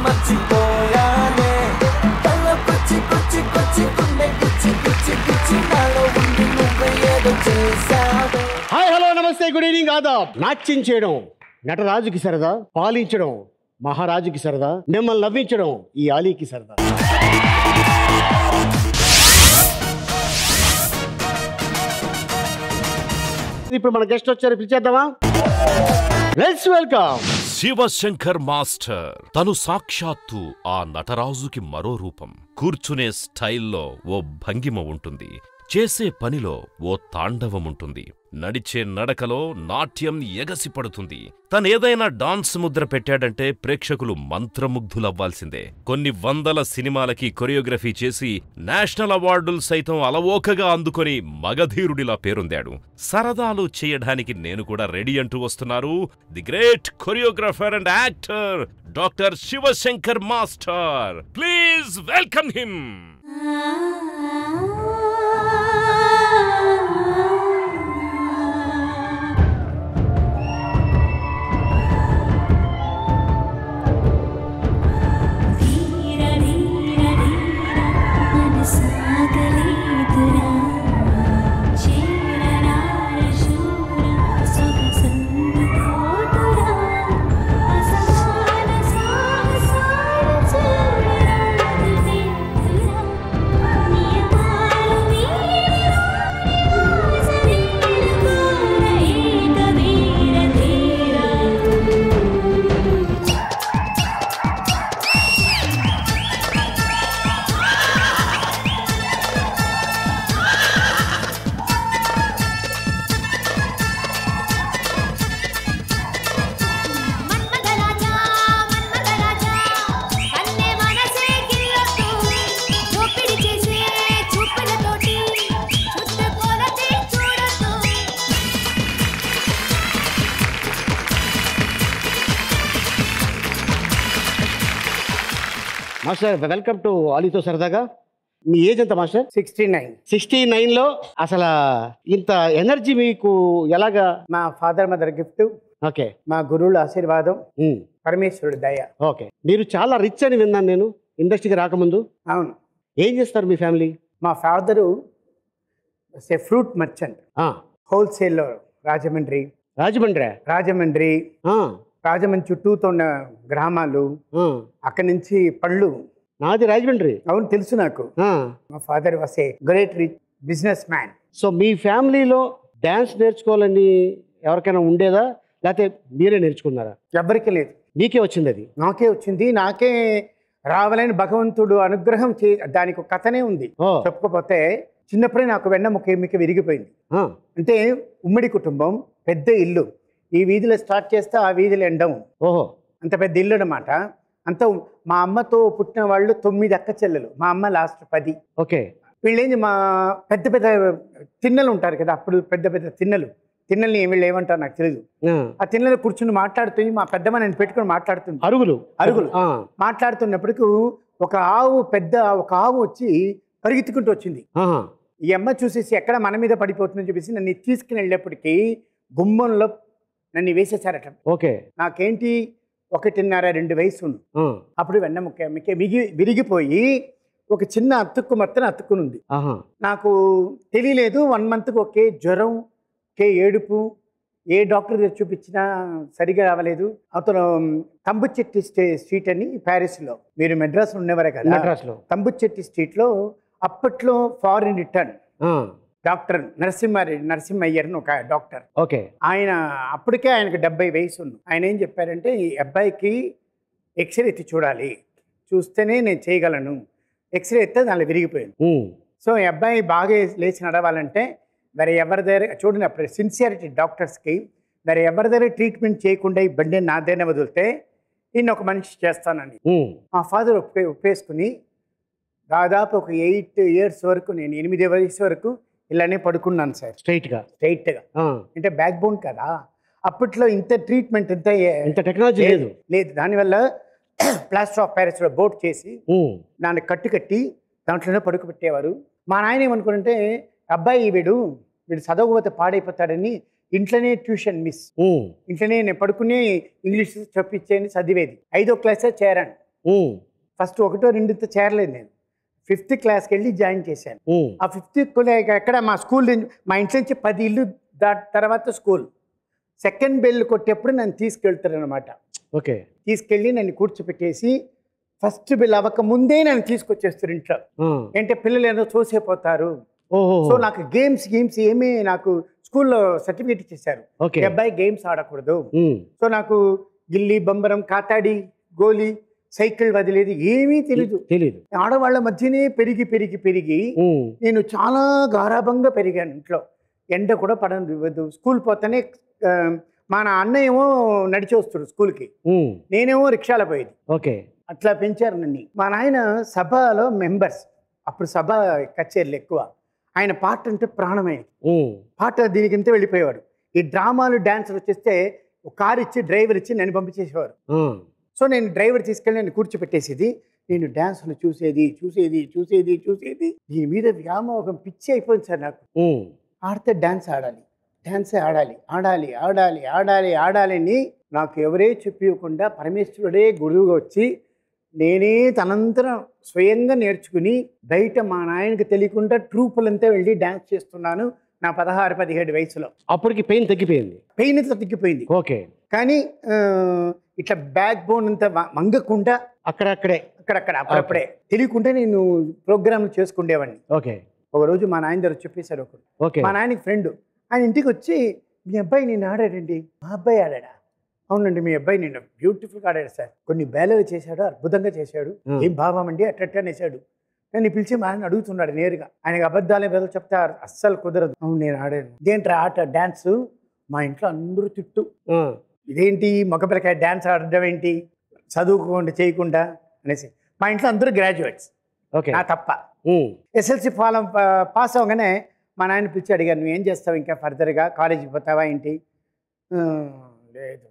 మర్చిపోయానే తలకొచ్చి కొచ్చి కొచ్చి గుండె గుచ్చి గుచ్చి గుచ్చి నాలో ఉండి నువ్వు ఏదో చేసావే హాయ్ హలో నమస్తే గుడ్ ఈవినింగ్ ఆదాబ్ నాట్యం చేయడం నటరాజుకి సరదా పాలించడం మహారాజుకి సరదా మిమ్మల్ని నవ్వించడం ఈ ఆలీకి సరదా ఇప్పుడు మన గెస్ట్ వచ్చారు పిలిచేద్దామా లెట్స్ వెల్కమ్ శివశంకర్ మాస్టర్ తను సాక్షాత్తు ఆ నటరాజుకి మరో రూపం కూర్చునే స్టైల్లో ఓ భంగిమ ఉంటుంది చేసే పనిలో ఓ తాండవం ఉంటుంది నడిచే నడకలో నాట్యం ఎగసిపడుతుంది తనేదైనా డాన్స్ ముద్ర పెట్టాడంటే ప్రేక్షకులు మంత్రముగ్ధులవ్వాల్సిందే కొన్ని వందల సినిమాలకి కొరియోగ్రఫీ చేసి నేషనల్ అవార్డులు సైతం అలవోకగా అందుకొని మగధీరుడిలా పేరొందాడు సరదాలు చేయడానికి నేను కూడా రెడీ అంటూ వస్తున్నారు the great choreographer and actor doctor Shivashankar master please welcome him ధీర ధీర ధీర మనసాగలేదురా చేరరార శూర సొగసందు తోటురా అసమాన సాహసాల చూడరాదురా నియమాలు వీడిరా శరీర కోర ఏక వీర ధీర మన్మథరాజా మన్మథరాజా కన్నే మనసే గిల్లొద్దు దోపిడి చేసే చూపులతోటి చుట్ట కొలతే చూడొద్దు మాస్టర్ వెల్కమ్ టు ఆలీతో సరదాగా మీ ఏజ్ ఎంత మాస్టర్ సిక్స్టీ నైన్ సిక్స్టీ నైన్లో అసలు ఇంత ఎనర్జీ మీకు ఎలాగా మా ఫాదర్ మదర్ గిఫ్ట్ ఓకే మా గురువుల ఆశీర్వాదం ఉమ్, పరమేశ్వరుడు దయ ఓకే మీరు చాలా రిచ్ అని విన్నాను నేను ఇండస్ట్రీకి రాకముందు అవును ఏం చేస్తారు మీ ఫ్యామిలీ మా ఫాదరు ఏ ఫ్రూట్ మర్చెంట్ హోల్సేల్లో రాజమండ్రి రాజమండ్రి రాజమండ్రి ఆ, రాజమండ్రి చుట్టూతో ఉన్న గ్రామాలు ఆ. అక్కడి నుంచి పళ్ళు నాది రాజమండ్రి అవును తెలుసు నాకు ఆ. మా father was a great rich businessman so మీ ఫ్యామిలీలో డ్యాన్స్ నేర్చుకోవాలని ఎవరికైనా ఉండేదా లేకపోతే మీరే నేర్చుకున్నారా ఎవ్వరికి లేదు మీకే వచ్చింది అది నాకే వచ్చింది నాకే రావాలని భగవంతుడు అనుగ్రహం చే దానికి ఒక కథనే ఉంది ఓ చెప్పకపోతే చిన్నప్పుడే నాకు వెన్నముక ఎమ్మిక విరిగిపోయింది ఆ, అంటే ఉమ్మడి కుటుంబం పెద్ద ఇల్లు ఈ వీధిలో స్టార్ట్ చేస్తే ఆ వీధిలో ఎండం ఓహో అంత పెద్ద ఇల్లు అనమాట అంత మా అమ్మతో పుట్టిన వాళ్ళు తొమ్మిది అక్క చెల్లెలు మా అమ్మ లాస్ట్ పది ఓకే వీళ్ళేంది మా పెద్ద పెద్ద తిన్నలు ఉంటారు కదా అప్పుడు పెద్ద పెద్ద తిన్నలు తిన్నల్ని వీళ్ళు ఏమంటారు నాకు తెలియదు ఆ, ఆ తిన్నలు కూర్చుని మాట్లాడుతుంది మా పెద్దమ్మ నేను పెట్టుకుని మాట్లాడుతుంది అరుగులు అరుగులు. ఆ, మాట్లాడుతున్నప్పటికీ ఒక ఆవు పెద్ద ఒక ఆవు వచ్చి పరిగెత్తుకుంటూ వచ్చింది ఆహా. ఈ అమ్మ చూసేసి ఎక్కడ మన మీద పడిపోతుందని చెప్పేసి నన్ను తీసుకుని వెళ్ళేప్పటికీ గుమ్మంలో నన్ను వేసేసారట ఓకే నాకేంటి ఒకటిన్నర రెండు వయసు ఉంది. ఆ, అప్పుడు వెన్నముక్క మిక్క మిగి విరిగిపోయి ఒక చిన్న అతుక్కు మొత్తం అతుక్కుని ఉంది ఆహా. నాకు తెలియలేదు వన్ మంత్కి ఒకే జ్వరం ఒకే ఏడుపు ఏ డాక్టర్ దగ్గర చూపించినా సరిగా రావలేదు అతను తంబుచెట్టి స్టే స్ట్రీట్ అని ప్యారిస్లో మీరు మెడ్రాస్ ఉండేవారే కదా మెడ్రాస్లో తంబుచెట్టి స్ట్రీట్లో అప్పట్లో ఫారిన్ రిటర్న్ ఆ, డాక్టర్ నరసింహారెడ్డి నరసింహయ్యర్ అని ఒక డాక్టర్ ఓకే ఆయన అప్పటికే ఆయనకు డెబ్బై వయసు ఉంది ఆయన ఏం చెప్పారంటే ఈ అబ్బాయికి ఎక్స్రే ఎత్తి చూడాలి చూస్తేనే నేను చేయగలను ఎక్స్రే ఎత్తే దానిలో విరిగిపోయింది ఉమ్, సో ఈ అబ్బాయి బాగా లేచి నడవాలంటే వేరే ఎవరి దగ్గర చూడండి అప్పుడు సిన్సియారిటీ డాక్టర్స్కి వేరే ఎవరి దగ్గర ట్రీట్మెంట్ చేయకుండా ఈ బండి నా దగ్గర వదిలితే ఈయన ఒక మనిషి చేస్తానని ఉమ్, మా ఫాదర్ ఒప్పే ఒప్పేసుకుని దాదాపు ఒక ఎయిట్ ఇయర్స్ వరకు నేను ఎనిమిది వయసు వరకు ఇలానే పడుకున్నాను సార్ స్ట్రైట్గా స్ట్రైట్గా ఆ, అంటే బ్యాక్ బోన్ కదా అప్పట్లో ఇంత ట్రీట్మెంట్ ఇంత ఏ- ఇంత టెక్నాలజీ లేదు లేదు దానివల్ల ప్లాస్టర్ ఆఫ్ ప్యారిస్లో బోట్ చేసి ఉమ్, దాన్ని కట్టు కట్టి దాంట్లోనే పడుకోబెట్టేవారు మా నాయన ఏమనుకుంటే అబ్బాయి వీడు వీడు చదవకపోతే పాడైపోతాడని ఇంట్లోనే ట్యూషన్ మిస్ ఉమ్, ఇంట్లోనే నేను పడుకుని ఇంగ్లీష్ చెప్పించేది చదివేది ఐదో క్లాసే చేరాను ఉమ్, ఫస్ట్ ఒకటో రెండుతో చేరలేదు నేను ఫిఫ్త్ క్లాస్కి వెళ్ళి జాయిన్ చేశాను ఉమ్, ఆ ఫిఫ్త్ ఎక్కడ మా స్కూల్ నుంచి మా ఇంట్లో నుంచి పది ఇల్లు దాటి తర్వాత స్కూల్ సెకండ్ బెల్ కొట్టేప్పుడు నన్ను తీసుకెళ్తారు అనమాట ఓకే తీసుకెళ్ళి నన్ను కూర్చోపెట్టేసి ఫస్ట్ బెల్ అవ్వక ముందే నన్ను తీసుకొచ్చేస్తారు ఇంట్లో ఆ, అంటే పిల్లలు ఏదో చూసేపోతారు ఓహో సో నాకు గేమ్స్ గేమ్స్ ఏమీ నాకు స్కూల్లో సర్టిఫికేట్ ఇచ్చేసారు ఓకే ఈ అబ్బాయి గేమ్స్ ఆడకూడదు ఉమ్, సో నాకు గిల్లి బంబరం కాతాడి గోలీ సైకిల్ వదిలేదు ఏమీ తెలీదు తెలీదు ఆడవాళ్ళ మధ్యనే పెరిగి పెరిగి పెరిగి ఉమ్, నేను చాలా గారాభంగా పెరిగాను ఇంట్లో ఎండ కూడా పడను ఇవ్వదు స్కూల్ పోతేనే ఆ, మా నా అన్నయ్య ఏమో నడిచి వస్తాడు స్కూల్కి ఉమ్, నేనేమో రిక్షాలో పోయేది ఓకే అట్లా పెంచారు నన్ను మా నాయన సభలో మెంబర్స్ అప్పుడు సభ కచేరీలు ఎక్కువ ఆయన పాట అంటే ప్రాణమైన ఉమ్, పాట దీనికింత వెళ్ళిపోయేవాడు ఈ డ్రామాలు డాన్సులు వచ్చేస్తే ఒక కారు ఇచ్చి డ్రైవర్ ఇచ్చి నన్ను పంపించేసేవారు ఆ, సో నేను డ్రైవర్ తీసుకెళ్ళి నన్ను కూర్చోపెట్టేసేది నేను డ్యాన్సులు చూసేది చూసేది చూసేది చూసేది దీని మీద వ్యామోహం పిచ్చి అయిపోయింది సార్ నాకు ఉమ్, ఆడితే డ్యాన్స్ ఆడాలి డ్యాన్సే ఆడాలి ఆడాలి ఆడాలి ఆడాలి ఆడాలి అని నాకు ఎవరే చెప్పివ్వకుండా పరమేశ్వరుడే గురువుగా వచ్చి నేనే తనంతరం స్వయంగా నేర్చుకుని బయట మా నాయనకి తెలియకుండా ట్రూపులంతా వెళ్ళి డ్యాన్స్ చేస్తున్నాను నా పదహారు పదిహేడు వయసులో అప్పటికి పెయిన్ తగ్గిపోయింది పెయిన్ అంతా తగ్గిపోయింది ఓకే కానీ ఆ, ఇట్లా బ్యాక్ బోన్ అంతా వ- వంగకుండా అక్కడక్కడే అక్కడక్కడ అప్పుడప్పుడే తెలియకుండా నేను ప్రోగ్రాంలు చేసుకుండేవాడిని ఓకే ఒకరోజు మా నాయన దగ్గర చెప్పేశారు ఒకరు ఓకే మా నాయనకి ఫ్రెండ్ ఆయన ఇంటికి వచ్చి మీ అబ్బాయి నేను ఆడాడండి మా అబ్బాయి ఆడాడా అవునండి మీ అబ్బాయి నేను బ్యూటిఫుల్గా ఆడాడు సార్ కొన్ని బేలలు చేశాడు అద్భుతంగా చేశాడు Hmm. ఏం భావం అండి అట్టట్ట అనేసాడు నన్ను పిలిచి మా ఆయన అడుగుతున్నాడు నేరుగా ఆయనకి అబద్ధాలే బదులు చెప్తే అస్సలు కుదరదు అవును నేను ఆడాను ఇదేంట్రా ఆట డ్యాన్స్ మా ఇంట్లో అందరూ తిట్టు ఆ, ఇదేంటి మగపిల్లకాయ డ్యాన్స్ ఆడడం ఏంటి చదువుకోకుండా చేయకుండా అనేసి మా ఇంట్లో అందరూ గ్రాడ్యుయేట్స్ ఓకే నా తప్ప ఉమ్, ఎస్ఎల్సి ఫాలం పాస్ అవ్వగానే మా నాయన పిలిచి అడిగారు నువ్వు ఏం చేస్తావు ఇంకా ఫర్దర్గా కాలేజీకి పోతావా ఏంటి "ఆ, లేదు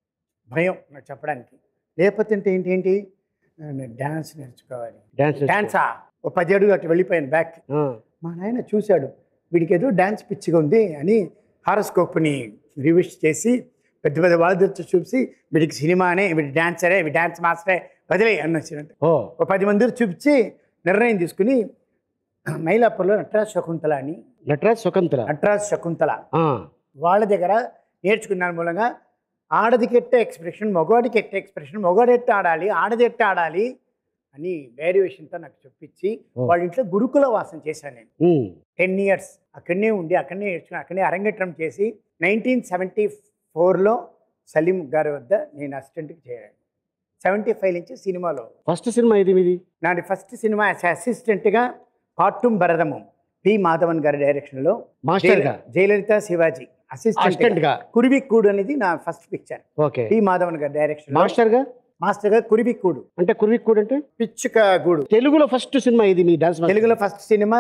భయం నాకు చెప్పడానికి లేకపోతే అంటే ఏంటి ఏంటి "ఆ, నేను డ్యాన్స్ నేర్చుకోవాలి డాన్స్ నేర్చుకో. డ్యాన్సా ఓ పది అడుగు అట్లా వెళ్ళిపోయాను బ్యాక్ ఆ, మా నాయన చూశాడు వీడికి ఏదో డ్యాన్స్ పిచ్చిగా ఉంది అని హారోస్కోప్ని రివిష్ చేసి పెద్ద పెద్ద వాళ్ళు చూసి వీడికి సినిమానే వీడి డాన్సరే వీడి డ్యాన్స్ మాస్టరే వదిలే అని వచ్చినట్టు ఓ ఒక పది మంది చూపించి నిర్ణయం తీసుకుని మైలాపూర్లో నటరాజ్ శకుంతల అని నటరాజ్ స్వతంత్ర నటరాజ్ శకుంతల ఆ, వాళ్ళ దగ్గర నేర్చుకున్న మూలంగా ఆడదికి ఎట్ట ఎక్స్ప్రెషన్ మగవాడికి ఎట్ట ఎక్స్ప్రెషన్ మగవాడు ఎట్ట ఆడాలి ఆడది ఎట్ట ఆడాలి అని వేరియేషన్తో నాకు చెప్పించి ఓ. వాళ్ళ ఇంట్లో గురుకుల వాసం చేశాను నేను ఉమ్, టెన్ ఇయర్స్ అక్కడనే ఉండి అక్కడనే నేర్చుకుని అక్కడనే అరంగేట్రం చేసి నైన్టీన్ సెవెంటీ ఫోర్లో సలీం గారి వద్ద నేను అసిస్టెంట్కి చేరాను సెవెంటీ ఫైవ్ నుంచి సినిమాలో ఫస్ట్ సినిమా ఇది మీది నాది ఫస్ట్ సినిమా యాజ్ అసిస్టెంట్గా పాటుం భరతము పి మాధవన్ గారి డైరెక్షన్లో మాస్టర్గా జయలలిత శివాజీ అసిస్టెంట్ అసిస్టెంట్ గా కురివిక్కూడు అనేది నా first picture okay P Madhavan గారి డైరెక్షన్ మాస్టర్ గా మాస్టర్గా కురివిక్కూడు అంటే కుర్విక్కుడు అంటే పిచ్చుక గూడు తెలుగులో ఫస్ట్ సినిమా ఇది మీ డాన్స్ మాస్టర్. తెలుగులో ఫస్ట్ సినిమా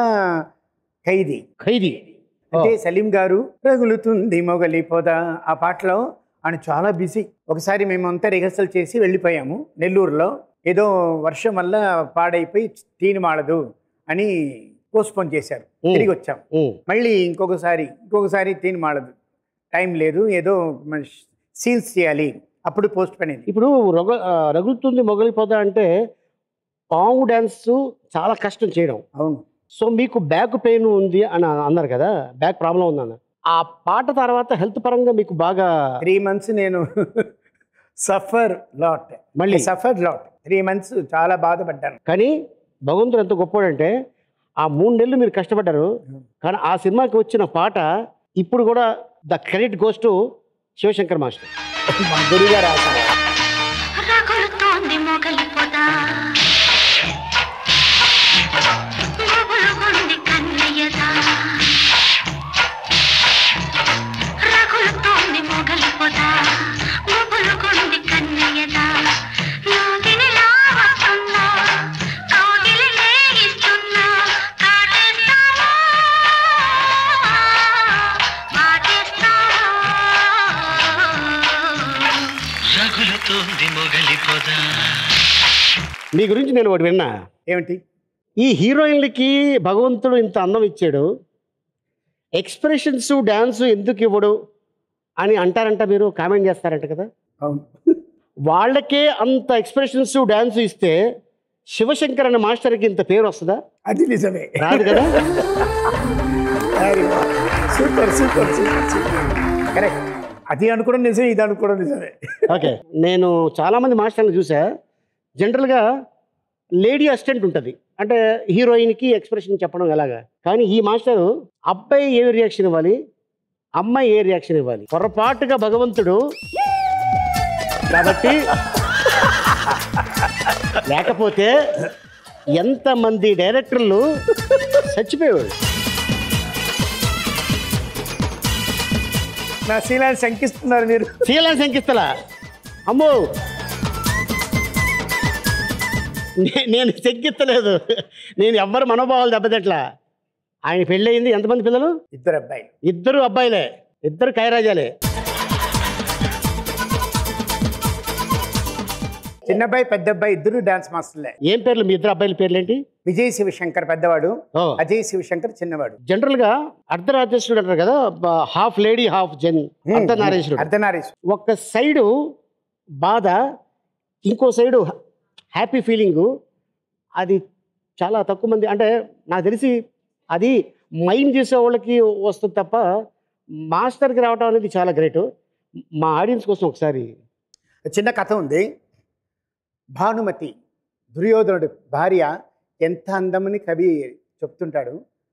ఖైదీ ఖైదీ అంటే సలీం గారు రగులుతుంది మొగలి పొద ఆ పాటలో ఆయన చాలా బిజీ ఒకసారి మేమంతా రిహర్సల్ చేసి వెళ్ళిపోయాము నెల్లూరులో ఏదో వర్షం వల్ల పాడైపోయి తీని మాడదు అని పోస్ట్పోన్ చేశారు ఉమ్. తిరిగి వచ్చాం ఉమ్, మళ్ళీ ఇంకొకసారి ఇంకొకసారి తీని మాడదు టైం లేదు ఏదో సీన్స్ చేయాలి అప్పుడు పోస్ట్ పోన్ అయింది ఇప్పుడు రొగ ఆ, రగులుతుంది మొగలిపోతా అంటే పాము డ్యాన్స్ చాలా కష్టం చేయడం అవును సో మీకు బ్యాక్ పెయిన్ ఉంది అని అన్నారు కదా బ్యాక్ ప్రాబ్లం ఉంది అన్న ఆ పాట తర్వాత హెల్త్ పరంగా మీకు బాగా త్రీ మంత్స్ నేను సఫర్ లాట్ మళ్ళీ సఫర్ లాట్ త్రీ మంత్స్ చాలా బాధపడ్డాను కానీ భగవంతుడు ఎంత గొప్పవాడంటే ఆ మూడు నెలలు మీరు కష్టపడ్డారు కానీ ఆ సినిమాకి వచ్చిన పాట ఇప్పుడు కూడా the credit goes to Shivashankar master మా గురుగారు రాశారు రగులుతోంది మొగలి పొద గుబులుగుంది కన్నయ్యద రగులుతోంది మొగలి పొద గుబులుగుంది కన్నయ్యద నాగినిలా వస్తున్నా కాగిలి లేగిస్తున్నా కాటేస్తావా వాటేస్తావా రగులుతోంది మొగలి పొద మీ గురించి నేను ఒకటి విన్నా ఏమిటి ఈ హీరోయిన్లకి భగవంతుడు ఇంత అందం ఇచ్చాడు ఎక్స్ప్రెషన్స్ డ్యాన్స్ ఎందుకు ఇవ్వడు అని అంటారంట మీరు కామెంట్ చేస్తారంట కదా అవును వాళ్ళకే అంత ఎక్స్ప్రెషన్స్ డ్యాన్స్ ఇస్తే శివశంకర్ అనే మాస్టర్కి ఇంత పేరు వస్తుందా అది నిజమే రాదు కదా super super super super correct అది అనుకోవడం నిజమే ఇది అనుకోవడం నిజమే ఓకే నేను చాలామంది మాస్టర్లు చూసా జనరల్గా లేడీ అసిస్టెంట్ ఉంటుంది అంటే హీరోయిన్కి ఎక్స్ప్రెషన్ చెప్పడం ఎలాగా కానీ ఈ మాస్టరు అబ్బాయి ఏ రియాక్షన్ ఇవ్వాలి అమ్మాయి ఏ రియాక్షన్ ఇవ్వాలి పొరపాటుగా భగవంతుడు కాబట్టి లేకపోతే ఎంతమంది డైరెక్టర్లు చచ్చిపోయేవాడు నా శీలాన్ని శంకిస్తున్నారు మీరు శీలం శంకిస్తలా అమ్మో నే- నేను శంకిస్తలేదు నేను ఎవ్వరు మనోభావాలు దెబ్బతిట్లా ఆయన పెళ్ళయింది ఎంతమంది పిల్లలు ఇద్దరు అబ్బాయిలు ఇద్దరు అబ్బాయిలే ఇద్దరు కైరాజాలే చిన్న అబ్బాయి పెద్ద అబ్బాయి ఇద్దరు డాన్స్ మాస్టర్లే ఏం పేర్లు మీ ఇద్దరు అబ్బాయిల పేర్లు ఏంటి విజయ్ శివశంకర్ పెద్దవాడు ఓ అజయ్ శివశంకర్ చిన్నవాడు జనరల్గా అర్ధరాజేశ్వరుడు అంటారు కదా హాఫ్ లేడీ హాఫ్ జన్ అర్ధనారీశ్వరుడు అర్ధనారీష్ ఒక సైడు బాధ ఇంకో సైడు హ్యాపీ ఫీలింగు అది చాలా తక్కువ మంది అంటే నాకు తెలిసి అది మైండ్ చేసే వాళ్ళకి వస్తుంది తప్ప మాస్టర్కి రావడం అనేది చాలా గ్రేట్ మా ఆడియన్స్ కోసం ఒకసారి చిన్న కథ ఉంది భానుమతి దుర్యోధనుడి భార్య ఎంత అందమని కవి చెప్తుంటాడు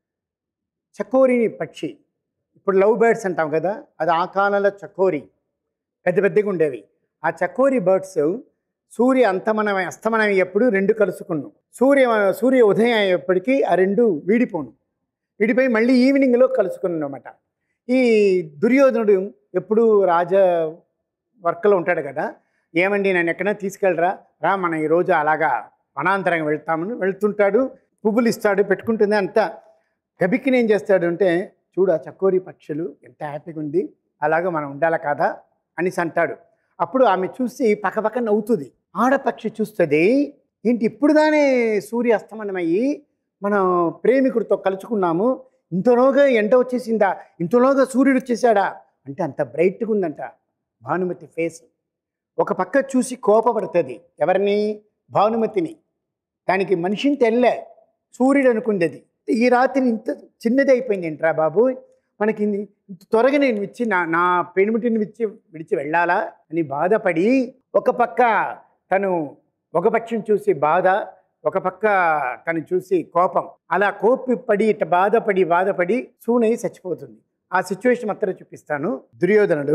చకోరిని పక్షి ఇప్పుడు లవ్ బర్డ్స్ అంటాం కదా అది ఆ కాలంలో చకోరి పెద్ద పెద్దగా ఉండేవి ఆ చకోరి బర్డ్స్ సూర్య అంతమనం అస్తమనం అయ్యేప్పుడు రెండు కలుసుకున్నాం సూర్య సూర్య ఉదయం అయ్యేప్పటికీ ఆ రెండు వీడిపోను విడిపోయి మళ్ళీ ఈవినింగ్లో కలుసుకున్నాం అన్నమాట ఈ దుర్యోధనుడు ఎప్పుడు రాజ వర్క్లో ఉంటాడు కదా ఏమండి నన్ను ఎక్కడైనా తీసుకెళ్ళరా రా మనం ఈరోజు అలాగా వనాంతరంగా వెళ్తామని వెళ్తుంటాడు పువ్వులు ఇస్తాడు పెట్టుకుంటుంది అంతా గబిక్కిని ఏం చేస్తాడు అంటే చూడు ఆ చకోరి పక్షులు ఎంత హ్యాపీగా ఉంది అలాగా మనం ఉండాలా కదా అనేసి అంటాడు అప్పుడు ఆమె చూసి పక్కపక్క నవ్వుతుంది ఆడపక్షి చూస్తుంది ఏంటి ఇప్పుడుగానే సూర్య అస్తమనమయ్యి మనం ప్రేమికుడితో కలుసుకున్నాము ఇంతలోగా ఎండ వచ్చేసిందా ఇంతలోగా సూర్యుడు వచ్చేసాడా అంటే అంత బ్రైట్గా ఉందంట భానుమతి ఫేస్ ఒక పక్క చూసి కోపపడుతుంది ఎవరిని భానుమతిని దానికి మనిషిని తెల్లే సూర్యుడు అనుకుంది అది ఈ రాత్రి ఇంత చిన్నది అయిపోయింది ఏంట్రా బాబు మనకి ఇన్ని- ఇంత త్వరగా నేను విచ్చి నా నా పెనుమిటిని విచ్చి విడిచి వెళ్ళాలా అని బాధపడి ఒక పక్క తను ఒక పక్షిని చూసి బాధ ఒక పక్క తను చూసి కోపం అలా కోపి పడి ఇట్ట బాధపడి బాధపడి సూనై చచ్చిపోతుంది ఆ సిచ్యువేషన్ మాత్రం చూపిస్తాను దుర్యోధనుడు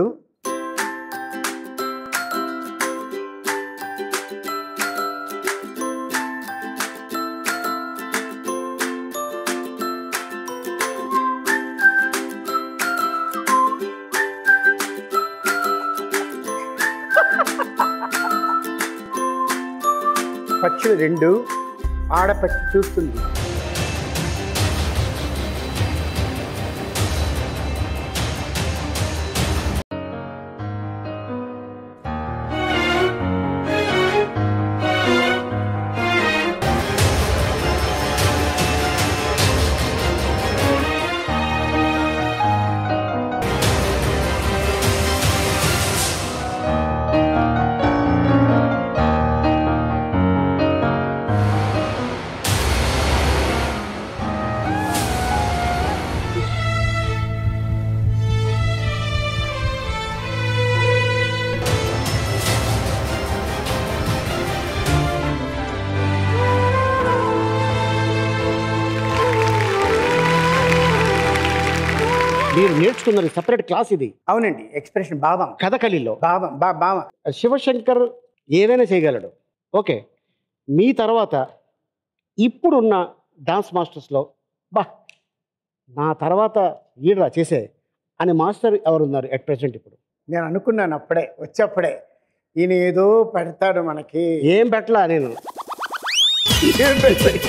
పక్షులు రెండు ఆడపక్షి చూస్తుంది మీరు నేర్చుకున్నారు సపరేట్ క్లాస్ ఇది అవునండి ఎక్స్ప్రెషన్ భావం కథకళిలో భావం బా భావం శివశంకర్ ఏదైనా చేయగలడు ఓకే మీ తర్వాత ఇప్పుడున్న డాన్స్ మాస్టర్స్లో బా నా తర్వాత ఈడరా చేసే అనే మాస్టర్ ఎవరున్నారు ఎట్ ప్రెసెంట్ ఇప్పుడు నేను అనుకున్నాను అప్పుడే వచ్చేప్పుడే ఈయన ఏదో పెడతాడు మనకి ఏం పెట్టలా నేను ఏం పెడతాడు?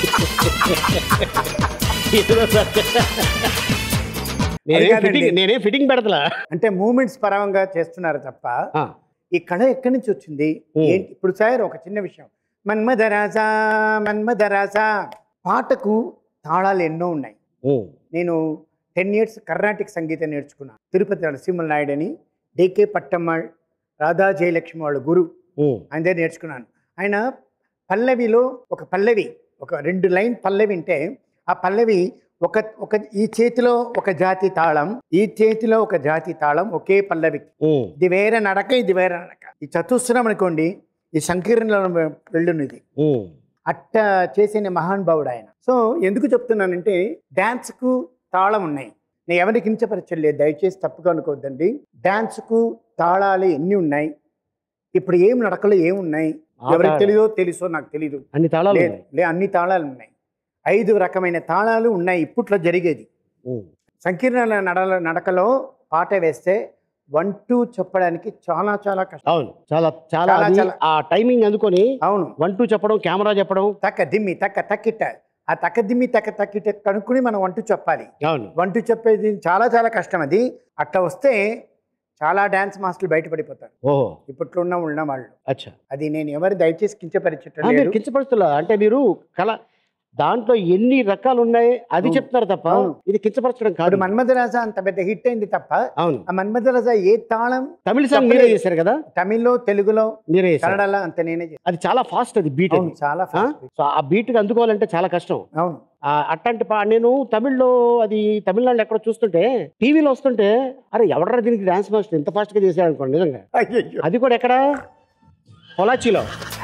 నేనేం కాదండి. ఫిట్టింగ్ నేనేం ఫిట్టింగ్ పెడతలా అంటే మూమెంట్స్ పరంగా చేస్తున్నారు తప్ప ఆ, ఈ కళ ఎక్కడి నుంచి వచ్చింది ఓ. ఏంటి ఇప్పుడు సార్ ఒక చిన్న విషయం మన్మధరాజా మన్మధరాజా పాటకు తాళాలు ఎన్నో ఉన్నాయి ఓ, నేను టెన్ ఇయర్స్ కర్ణాటిక్ సంగీతం నేర్చుకున్నాను తిరుపతి నరసింహ నాయుడు అని డేకే పట్టమ్మ రాధా జయలక్ష్మి వాళ్ళ గురు ఉమ్, ఆయన దగ్గర నేర్చుకున్నాను ఆయన పల్లవిలో ఒక పల్లవి ఒక రెండు లైన్ పల్లవి ఉంటే ఆ పల్లవి ఒక ఒక ఈ చేతిలో ఒక జాతి తాళం ఈ చేతిలో ఒక జాతి తాళం ఒకే పల్లవి ఉమ్, ఇది వేరే నడక ఇది వేరే నడక ఈ చతుస్రం అనుకోండి ఈ సంకీర్ణలో వెళ్ళును ఇది ఉమ్, అట్ట చేసిన మహానుభావుడు ఆయన సో ఎందుకు చెప్తున్నానంటే డ్యాన్స్కు తాళం ఉన్నాయి నేను ఎవరికి కించపరచలేదు దయచేసి తప్పుగా అనుకోవద్దండి డ్యాన్స్కు తాళాలు ఎన్ని ఉన్నాయి ఇప్పుడు ఏం నడకలు ఏమున్నాయి ఆ ఎవరికి తాళం. తెలియదో తెలుసో నాకు తెలీదు అన్ని తాళాలు లేదు ఉన్నాయి. లే అన్ని తాళాలు ఉన్నాయి ఐదు రకమైన తాళాలు ఉన్నాయి ఇప్పట్లో జరిగేది ఉమ్, సంకీర్ణ నడల నడకలో పాట వేస్తే వన్ టూ చెప్పడానికి చాలా చాలా కష్టం అవును చాలా చాలా చాలా, అది చాలా. ఆ టైమింగ్ అందుకొని అవును వన్ టూ చెప్పడం కెమెరా చెప్పడం తక్క దిమ్మి తక్క తక్కిట ఆ తక్క దిమ్మి తక్క తక్కిట కనుక్కుని మనం వంట చెప్పాలి అవును వంట చెప్పేది చాలా చాలా కష్టం అది అట్లా వస్తే చాలా డ్యాన్స్ మాస్టర్లు బయటపడిపోతారు ఓహో ఇప్పట్లో ఉన్న ఉన్న వాళ్ళు అచ్చా అది నేను ఎవరు దయచేసి కించపరిచటం ఆ, మీరు లేదు కించపరుస్తులా అంటే మీరు కళ దాంట్లో ఎన్ని రకాలు ఉన్నాయి అది అవును. చెప్తారు తప్ప అవును. ఇది కించపరచడం కాదు ఇప్పుడు మన్మథరాజ అంత పెద్ద హిట్ అయింది తప్ప అవును ఆ మన్మథరాజ ఏ తాళం తమిళ సాంగ్ మీరే చేశారు కదా తమిళ్లో తెలుగులో మీరే చేశారు కన్నడలో అంత నేనే చేశాను అది చాలా ఫాస్ట్ అది బీట్ అవును చాలా fast. సో ఆ బీట్ కి అందుకోవాలంటే చాలా కష్టం అవును ఆ, అట్లాంటి పా- నేను తమిళ్లో అది తమిళనాడులో ఎక్కడ చూస్తుంటే టీవీలో వస్తుంటే అరే ఎవడరా దీనికి డాన్స్ మాస్టర్ ఇంత ఫాస్ట్ గా చేశాడు అనుకోండి నిజంగా అయ్యయ్యో. అది కూడా ఎక్కడ పొలాచిలో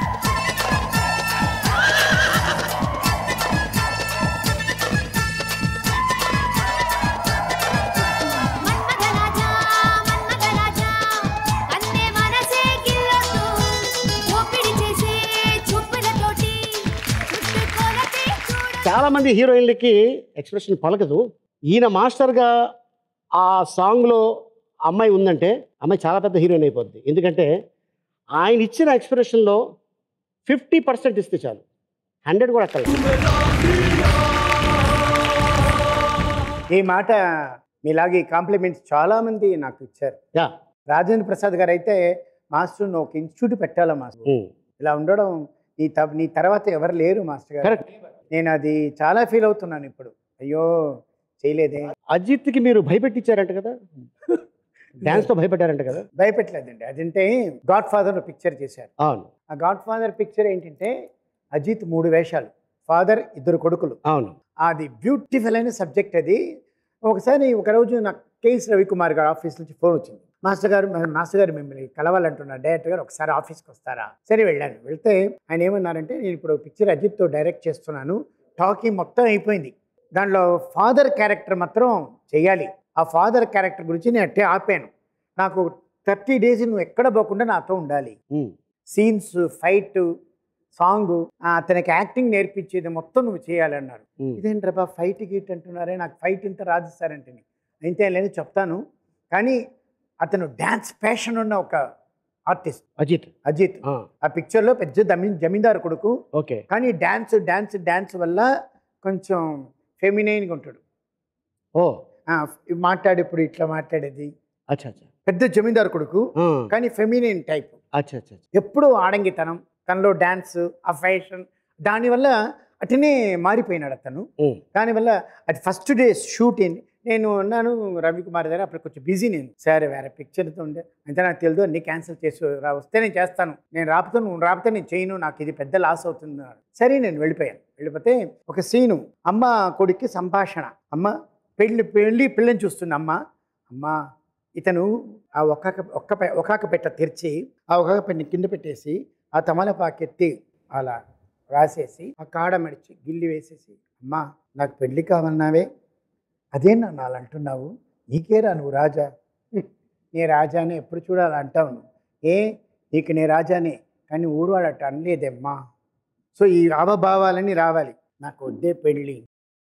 మన్మథరాజా మన్మథరాజా కన్నే మనసే గిల్లొద్దు ఒప్పిడి చేసే చూపులతోటి చుట్టుకొలతే చూడ చాలా మంది హీరోయిన్లకి ఎక్స్ప్రెషన్ పలకదు ఈయన మాస్టర్గా ఆ సాంగ్లో అమ్మాయి ఉందంటే అమ్మాయి చాలా పెద్ద హీరోయిన్ అయిపోద్ది ఎందుకంటే ఆయన ఇచ్చిన ఎక్స్ప్రెషన్లో ఫిఫ్టీ పర్సెంట్ ఇస్తే చాలు హండ్రెడ్ కూడా అక్కడ ఈ మాట మీలాగే కాంప్లిమెంట్స్ చాలా మంది నాకు ఇచ్చారు యా రాజేంద్ర ప్రసాద్ గారు అయితే మాస్టర్ నువ్వు ఒక ఇన్స్టిట్యూట్ పెట్టాలా మాస్టర్ ఇలా ఉండడం నీ త నీ తర్వాత ఎవరు లేరు మాస్టర్ గారు కరెక్ట్ నేను అది చాలా ఫీల్ అవుతున్నాను ఇప్పుడు అయ్యో చేయలేదే అజిత్కి మీరు భయపెట్టించారంట కదా డ్యాన్స్తో భయపెట్టారంట కదా భయపెట్టలేదండి అదంటే గాడ్ ఫాదర్ పిక్చర్ చేశారు అవును ఆ గాడ్ ఫాదర్ పిక్చర్ ఏంటంటే అజిత్ మూడు వేషాలు ఫాదర్ ఇద్దరు కొడుకులు అవును అది బ్యూటిఫుల్ అయిన సబ్జెక్ట్ అది ఒకసారి ఒకరోజు నాకు కేఎస్ రవికుమార్ గారు ఆఫీస్ నుంచి ఫోన్ వచ్చింది మాస్టర్ గారు మా- మాస్టర్ గారు మిమ్మల్ని కలవాలంటున్నారు డైరెక్టర్ గారు ఒకసారి ఆఫీస్కి వస్తారా సరే వెళ్ళాను వెళ్తే ఆయన ఏమన్నారంటే నేను ఇప్పుడు పిక్చర్ అజిత్తో డైరెక్ట్ చేస్తున్నాను టాకింగ్ మొత్తం అయిపోయింది దాంట్లో ఫాదర్ క్యారెక్టర్ మాత్రం చేయాలి ఆ ఫాదర్ క్యారెక్టర్ గురించి నేను అట్టే ఆపాను నాకు థర్టీ డేస్ నువ్వు ఎక్కడ పోకుండా నాతో ఉండాలి ఉమ్, సీన్స్ ఫైట్ సాంగ్ అతనికి యాక్టింగ్ నేర్పించేది మొత్తం నువ్వు చేయాలన్నారు ఉమ్. ఇదేంట్రా ఫైట్ గీట్ అంటున్నారే నాకు ఫైట్ ఇంత రాజిస్తారంటే అయితే లేదు చెప్తాను కానీ అతను డ్యాన్స్ ప్యాషన్ ఉన్న ఒక ఆర్టిస్ట్ అజిత్ అజిత్ ఆ, ఆ పిక్చర్లో పెద్ద జమీ జమీందారు కొడుకు ఓకే కానీ డ్యాన్స్ డ్యాన్స్ డ్యాన్స్ వల్ల కొంచెం ఫెమినైన్గా ఉంటాడు ఓ ఆ, మాట్లాడు ఇప్పుడు ఇట్లా మాట్లాడేది అచ్చా అచ్చా పెద్ద జమీందారు కొడుకు ఆ, కానీ ఫెమినైన్ టైప్ అచ్చా అచ్చా అచ్చా. ఎప్పుడూ ఆడంగితనం తనలో డ్యాన్స్ ఆ ఫ్యాషన్ దానివల్ల అటనే మారిపోయినాడు అతను ఉమ్, దానివల్ల అది ఫస్ట్ డే షూటింగ్ నేను ఉన్నాను రవికుమార్ దగ్గర అప్పుడు కొంచెం బిజీ నేను సరే వేరే పిక్చర్తో ఉండే అంటే నాకు తెలియదు అన్ని క్యాన్సిల్ చేసి రా వస్తే నేను చేస్తాను నేను రాకపోతే నువ్వు రాకపోతే నేను చేయను నాకు ఇది పెద్ద లాస్ అవుతుంది అన్నాడు. సరే నేను వెళ్ళిపోయాను వెళ్ళిపోతే ఒక సీను అమ్మ కొడుక్కి సంభాషణ అమ్మ పెళ్ళి పెళ్ళి పిల్లని చూస్తుంది అమ్మ అమ్మ ఇతను ఆ ఒక్కొక్క ఒక్క పె- ఒక్కొక్క పెట్ట తెరిచి ఆ ఒక్కొక్క పెట్టని కింద పెట్టేసి ఆ తమలపాకెత్తి అలా రాసేసి ఆ కాడ మడిచి గిల్లి వేసేసి అమ్మా నాకు పెళ్ళి కావన్నావే అదే నన్ను అలా అంటున్నావు నీకేరా నువ్వు రాజా హ్మ్. నీ రాజానే ఎప్పుడు చూడాలి అంటావు నువ్వు ఏ నీకు నీ రాజానే కానీ ఊరు వాళ్ళు అట్ట అనలేదమ్మా సో ఈ ఆవభావాలన్నీ రావాలి నాకు వద్దే పెళ్ళి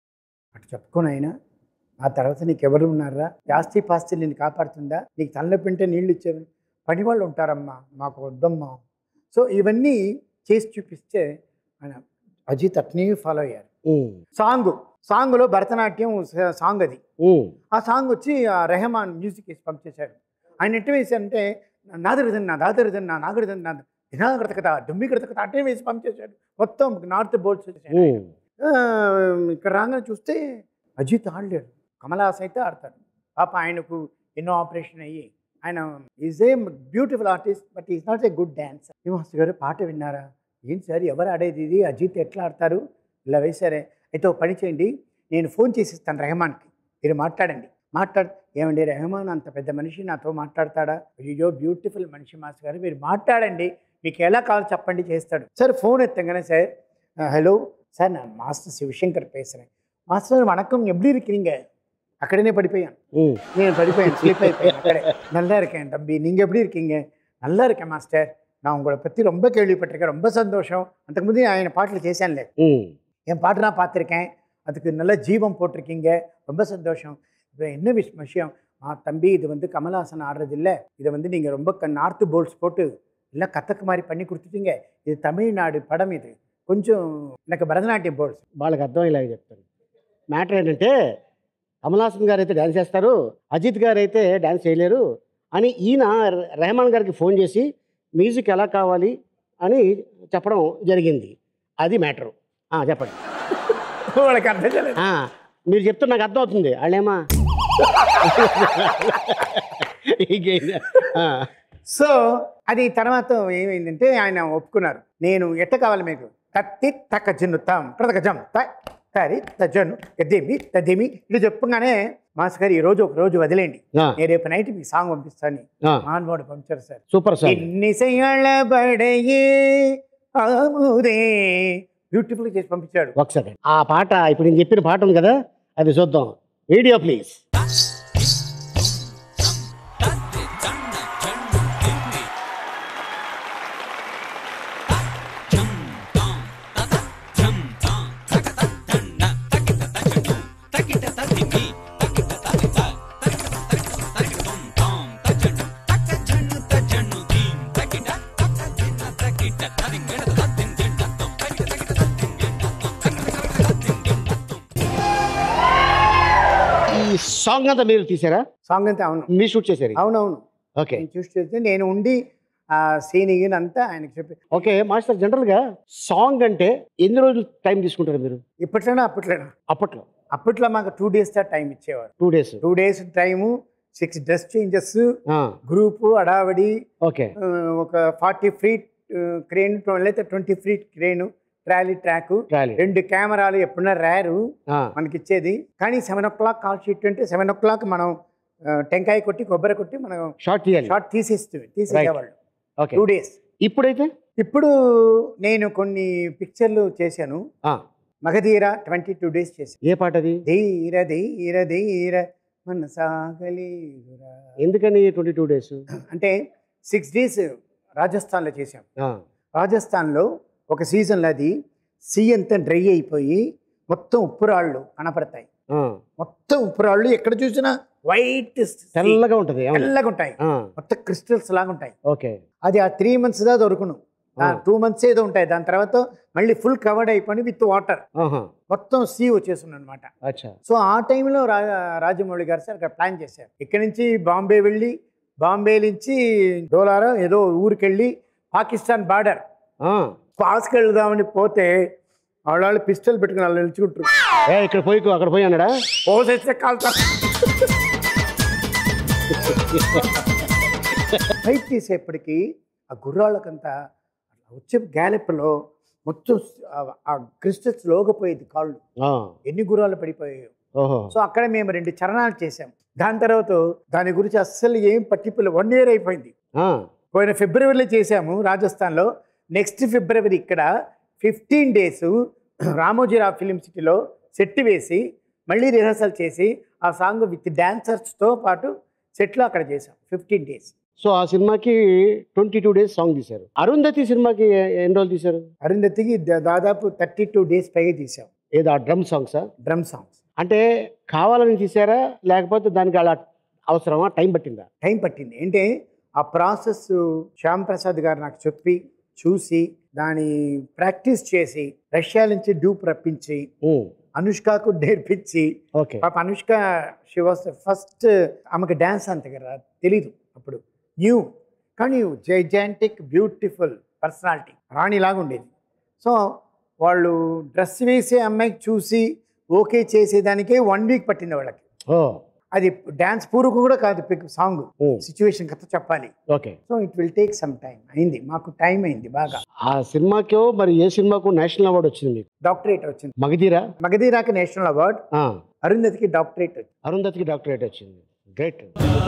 అటు చెప్పుకొని అయినా ఆ తర్వాత నీకు ఎవరు ఉన్నారా జాస్తి పాస్తి నేను కాపాడుతుందా నీకు తలనొప్పింటే నీళ్ళు ఇచ్చేవి పని వాళ్ళు ఉంటారమ్మా మాకు వద్దమ్మా సో ఇవన్నీ చేసి చూపిస్తే ఆయన అజిత్ అట్నే ఫాలో అయ్యారు ఉమ్, సాంగ్ సాంగ్లో భరతనాట్యం స- సాంగ్ అది ఉమ్, ఆ సాంగ్ వచ్చి ఆ రెహమాన్ మ్యూజిక్ వేసి పంపించేశాడు ఆయన ఎట్టు వేశారంటే నాదరిదన్నా దాదరిదన్నా నాగరిదన్నా దినాగడత కదా డుమ్మి గడత కదా అట్టే వేసి పంపించేశాడు మొత్తం నార్త్ బోల్స్ వచ్చేసాడు ఉమ్. ఆ, ఇక్కడ రాగానే చూస్తే అజిత్ ఆడలేడు కమలాస్ అయితే ఆడతాడు పాప ఆయనకు ఎన్నో ఆపరేషన్ అయ్యి ఆయన is a beautiful artist but is not a good dance Srinivas garu పాట విన్నారా ఏంటి సార్ ఎవరు ఆడేది ఇది అజిత్ ఎట్లా ఆడతారు ఇలా వేశారే అయితే ఒక పని చేయండి నేను ఫోన్ చేసి ఇస్తాను రెహమాన్కి మీరు మాట్లాడండి మాట్లాడు ఏమండి రెహమాన్ అంత పెద్ద మనిషి నాతో మాట్లాడతాడా అయ్యో బ్యూటిఫుల్ మనిషి మాస్టర్ గారు మీరు మాట్లాడండి మీకు ఎలా కావాలో చెప్పండి చేస్తాడు సార్ ఫోన్ ఎత్తంగానే సార్ హలో சார் நான் மாஸ்டர் சிவசங்கர் பேசுகிறேன் மாஸ்டர் வணக்கம் எப்படி இருக்கிறீங்க அக்கடனே படிப்பையான் ఉమ్, నేను పడిపోయాను స్లిప్ అయిపోయాను అక్కడే நல்லா இருக்கேன் தம்பி நீங்கள் எப்படி இருக்கீங்க நல்லா இருக்கேன் మాస్టర్ நான் உங்களை பற்றி ரொம்ப கேள்விப்பட்டிருக்கேன் ரொம்ப சந்தோஷம் అంతకు ముందు ఆయన పాటలు చేశానులే ఉమ్, என் பாட்டு நான் பார்த்துருக்கேன் அதுக்கு நல்ல ஜீவம் போட்டிருக்கீங்க ரொம்ப சந்தோஷம் இப்போ என்ன விஷ் விஷயம் ஆ தம்பி இது வந்து கமல்ஹாசன் ஆடுறது இல்லை இதை வந்து நீங்கள் ரொம்ப க நார்த்து போல்ஸ் போட்டு எல்லாம் கத்தக்கு மாதிரி பண்ணி கொடுத்துட்டீங்க இது தமிழ்நாடு படம் இது கொஞ்சம் எனக்கு பரதநாட்டியம் போல்ஸ் వాళ్ళకి అర్థమయ్యేలాగా చెప్తాను మ్యాటర్ ఏంటంటే కమల్ హాసన్ గారు అయితే డ్యాన్స్ చేస్తారు అజిత్ గారు అయితే డ్యాన్స్ చేయలేరు అని ఈయన రె- రెహమాన్ గారికి ఫోన్ చేసి మ్యూజిక్ ఎలా కావాలి అని చెప్పడం జరిగింది అది మ్యాటరు చెప్పండి వాళ్ళకి అర్థం కాలేదు ఆ, మీరు చెప్తే నాకు అర్థం అవుతుంది వాళ్ళేమా ఇంకేం? ఆ, సో అది తర్వాత ఏమైందంటే ఆయన ఒప్పుకున్నారు నేను ఎట్ట కావాలి మీకు తత్తి తక్క జన్ను తాం కృతక జం తరి తజను ఎద్దేమి తద్దేమి ఇది చెప్పగానే మాస్ గారు ఈ రోజు ఒక రోజు వదిలేండి ఆ, నేను రేపు నైట్ మీకు సాంగ్ పంపిస్తాను ఆ, మానవాడు పంపించారు సార్ సూపర్ సార్ ఎన్నిసయాల బడయే ఆముదే బ్యూటిఫుల్ చేసి పంపించాడు ఒక సెకండ్ ఆ పాట ఇప్పుడు నేను చెప్పిన పాట ఉంది కదా అది చూద్దాం వీడియో ప్లీజ్ ఈ సాంగ్ అంతా మీరు తీసారా సాంగ్ అంతా అవును మీరు షూట్ చేశారు అవునవును ఓకే నేను చూసి చేస్తే నేను ఉండి ఆ సీన్ అంతా ఆయనకి చెప్పి ఓకే మాస్టర్ జనరల్గా సాంగ్ అంటే ఎన్ని రోజులు టైం తీసుకుంటారు మీరు ఇప్పట్లోనే అప్పట్లోనే అప్పట్లో అప్పట్లో మాకు టూ డేస్ దా టైం ఇచ్చేవారు two days two days time six dress changes group అడావడి ఓకే ఆ, ఒక ఫార్టీ ఫీట్ క్రేన్ లేకపోతే twenty feet crane trolley track trolley రెండు కెమెరాలు ఎప్పుడన్నా రేరు మనకి ఇచ్చేది కానీ seven o'clock call sheet అంటే సెవెన్ ఓ క్లాక్ మనం ఆ, టెంకాయ కొట్టి కొబ్బరి కొట్టి మనం షార్ట్ తీయాలి షార్ట్ తీసేస్తుంది తీసేసేవాళ్ళు ఓకే టూ డేస్ ఇప్పుడైతే ఇప్పుడు నేను కొన్ని పిక్చర్లు చేశాను ఆ, మగధీర ట్వంటీ టూ డేస్ చేశాను ఏ పాట అది ధీర ధీర ధీర మన సాగలేదురా ఎందుకని ట్వంటీ టూ డేస్ అంటే సిక్స్ డేస్ రాజస్థాన్లో చేశాం రాజస్థాన్లో ఒక సీజన్లో అది సీ అంతా డ్రై అయిపోయి మొత్తం ఉప్పురాళ్ళు కనపడతాయి మొత్తం ఉప్పురాళ్ళు ఎక్కడ చూసినా వైట్ తెల్లగా ఉంటుంది అవును. తెల్లగా ఉంటాయి ఆ, మొత్తం క్రిస్టల్స్ లాగా ఉంటాయి ఓకే అది ఆ త్రీ మంత్స్ దా దొరుకును ఆ. టూ మంత్స్ ఏదో ఉంటాయి దాని తర్వాత మళ్ళీ ఫుల్ కవర్డ్ అయిపోయి విత్ వాటర్ ఆహా మొత్తం సీ వచ్చేస్తుంది అనమాట అచ్చా సో ఆ టైంలో రా రాజమౌళి గారు సార్ అక్కడ ప్లాన్ చేశారు ఇక్కడి నుంచి బాంబే వెళ్ళి బాంబే నుంచి డోలారో ఏదో ఊరికి వెళ్ళి పాకిస్తాన్ బార్డర్ ఆ, పాస్కి వెళ్దామని పోతే వాళ్ళు పిస్టల్ పెట్టుకుని వాళ్ళు నిలుచుకుంటారు ఏ ఇక్కడ పోయి అక్కడ పోయి అన్నాడా పోసేస్తే కాల్తారు ఫైట్ చేసేప్పటికి ఆ గుర్రాళ్ళకంతా వచ్చే గ్యాలెప్లో మొత్తం ఆ- ఆ క్రిస్టల్స్ లోగపోయేది కాళ్ళు ఆ, ఎన్ని గుర్రాలు పడిపోయాయో ఓహో సో అక్కడ మేము రెండు చరణాలు చేసాం దాని తర్వాత దాని గురించి అస్సలు ఏం పట్టింపులు వన్ ఇయర్ అయిపోయింది ఆ, పోయిన ఫిబ్రవరిలో చేసాము రాజస్థాన్లో నెక్స్ట్ ఫిబ్రవరి ఇక్కడ ఫిఫ్టీన్ డేస్ రామోజీరావు ఫిలిం సిటీలో సెట్ వేసి మళ్ళీ రిహర్సల్ చేసి ఆ సాంగ్ విత్ డాన్సర్స్తో పాటు సెట్లో అక్కడ చేసాం ఫిఫ్టీన్ డేస్ సో ఆ సినిమాకి ట్వంటీ టూ డేస్ సాంగ్ తీశారు అరుంధతి సినిమాకి ఎ- ఎన్ని రోజులు తీశారు అరుంధతికి దా- దాదాపు థర్టీ టూ డేస్ పైగా తీసాం ఏదో ఆ డ్రమ్ సాంగ్సా డ్రమ్ సాంగ్స్ అంటే కావాలని తీసారా లేకపోతే దానికి అలా అవసరమా టైం పట్టిందా టైం పట్టింది అంటే ఆ ప్రాసెస్ శ్యామ్ ప్రసాద్ గారు నాకు చెప్పి చూసి దాని ప్రాక్టీస్ చేసి రష్యా నుంచి డూప్ రప్పించి ఉమ్, అనుష్కకు నేర్పించి ఓకే పాప అనుష్క షీ వాస్ ఫస్ట్ ఆమెకు డ్యాన్స్ అంత కదా తెలీదు అప్పుడు న్యూ కానీ జైజాంటిక్ బ్యూటిఫుల్ పర్సనాలిటీ రాణిలాగా ఉండేది సో వాళ్ళు డ్రెస్ వేసే అమ్మాయికి చూసి ఓకే చేసేదానికే వన్ వీక్ పట్టింది వాళ్ళకి ఓ అది డ్యాన్స్ పూర్వకం కూడా కాదు సాంగ్ ఉమ్, సిచ్యువేషన్ కథ చెప్పాలి okay so it will take some time అయింది మాకు టైం అయింది బాగా ఆ సినిమాకో మరి ఏ సినిమాకు నేషనల్ అవార్డు వచ్చింది మీకు డాక్టరేట్ వచ్చింది మగధీరా మగధీరాకి నేషనల్ అవార్డ్ ఆ, అరుంధతికి డాక్టరేట్ వచ్చింది అరుంధతికి డాక్టరేట్ వచ్చింది గ్రేట్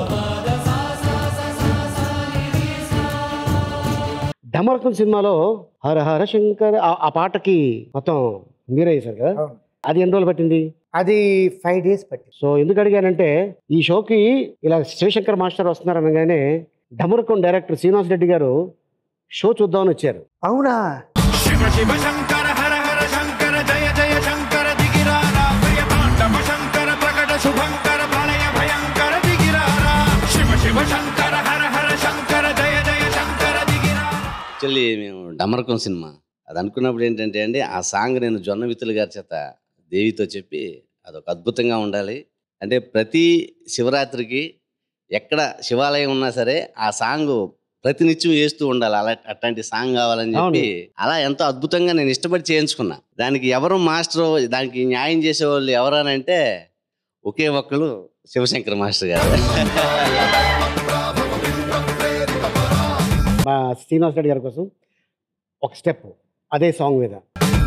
డమరకం సినిమాలో హర హర శంకర్ ఆ- ఆ పాటకి మొత్తం మీరే వేశారు కదా అవును. అది ఎన్ని రోజులు పట్టింది అది ఫైవ్ డేస్ పట్టింది సో ఎందుకు అడిగానంటే ఈ షోకి ఇలా శివశంకర్ మాస్టర్ వస్తున్నారు అనగానే డమరకం డైరెక్టర్ శ్రీనివాస్ రెడ్డి గారు షో చూద్దామని వచ్చారు అవునా శివ శివ శంకర హర హర శంకర జయ జయ శంకర దిగిరారా ప్రియ తాండవ శంకర ప్రకట శుభంకర ప్రళయ భయంకర దిగిరారా శివ శివ శంకర హర హర శంకర జయ జయ శంకర దిగిరారా యాక్చువల్లీ మేము డమరకం సినిమా అది అనుకున్నప్పుడు ఏంటంటే అండి ఆ సాంగ్ నేను జొన్న విత్తులు గారి చేత దేవితో చెప్పి అదొక అద్భుతంగా ఉండాలి అంటే ప్రతి శివరాత్రికి ఎక్కడ శివాలయం ఉన్నా సరే ఆ సాంగ్ ప్రతినిత్యం వేస్తూ ఉండాలి అలా అట్లాంటి సాంగ్ కావాలని చెప్పి అలా ఎంతో అద్భుతంగా నేను ఇష్టపడి చేయించుకున్నా దానికి ఎవరు మాస్టర్ దానికి న్యాయం చేసేవాళ్ళు ఎవరనంటే ఒకే ఒక్కరు శివశంకర్ మాస్టర్ గారు మా శ్రీనివాస్ రెడ్డి గారి కోసం ఒక స్టెప్ అదే సాంగ్ మీద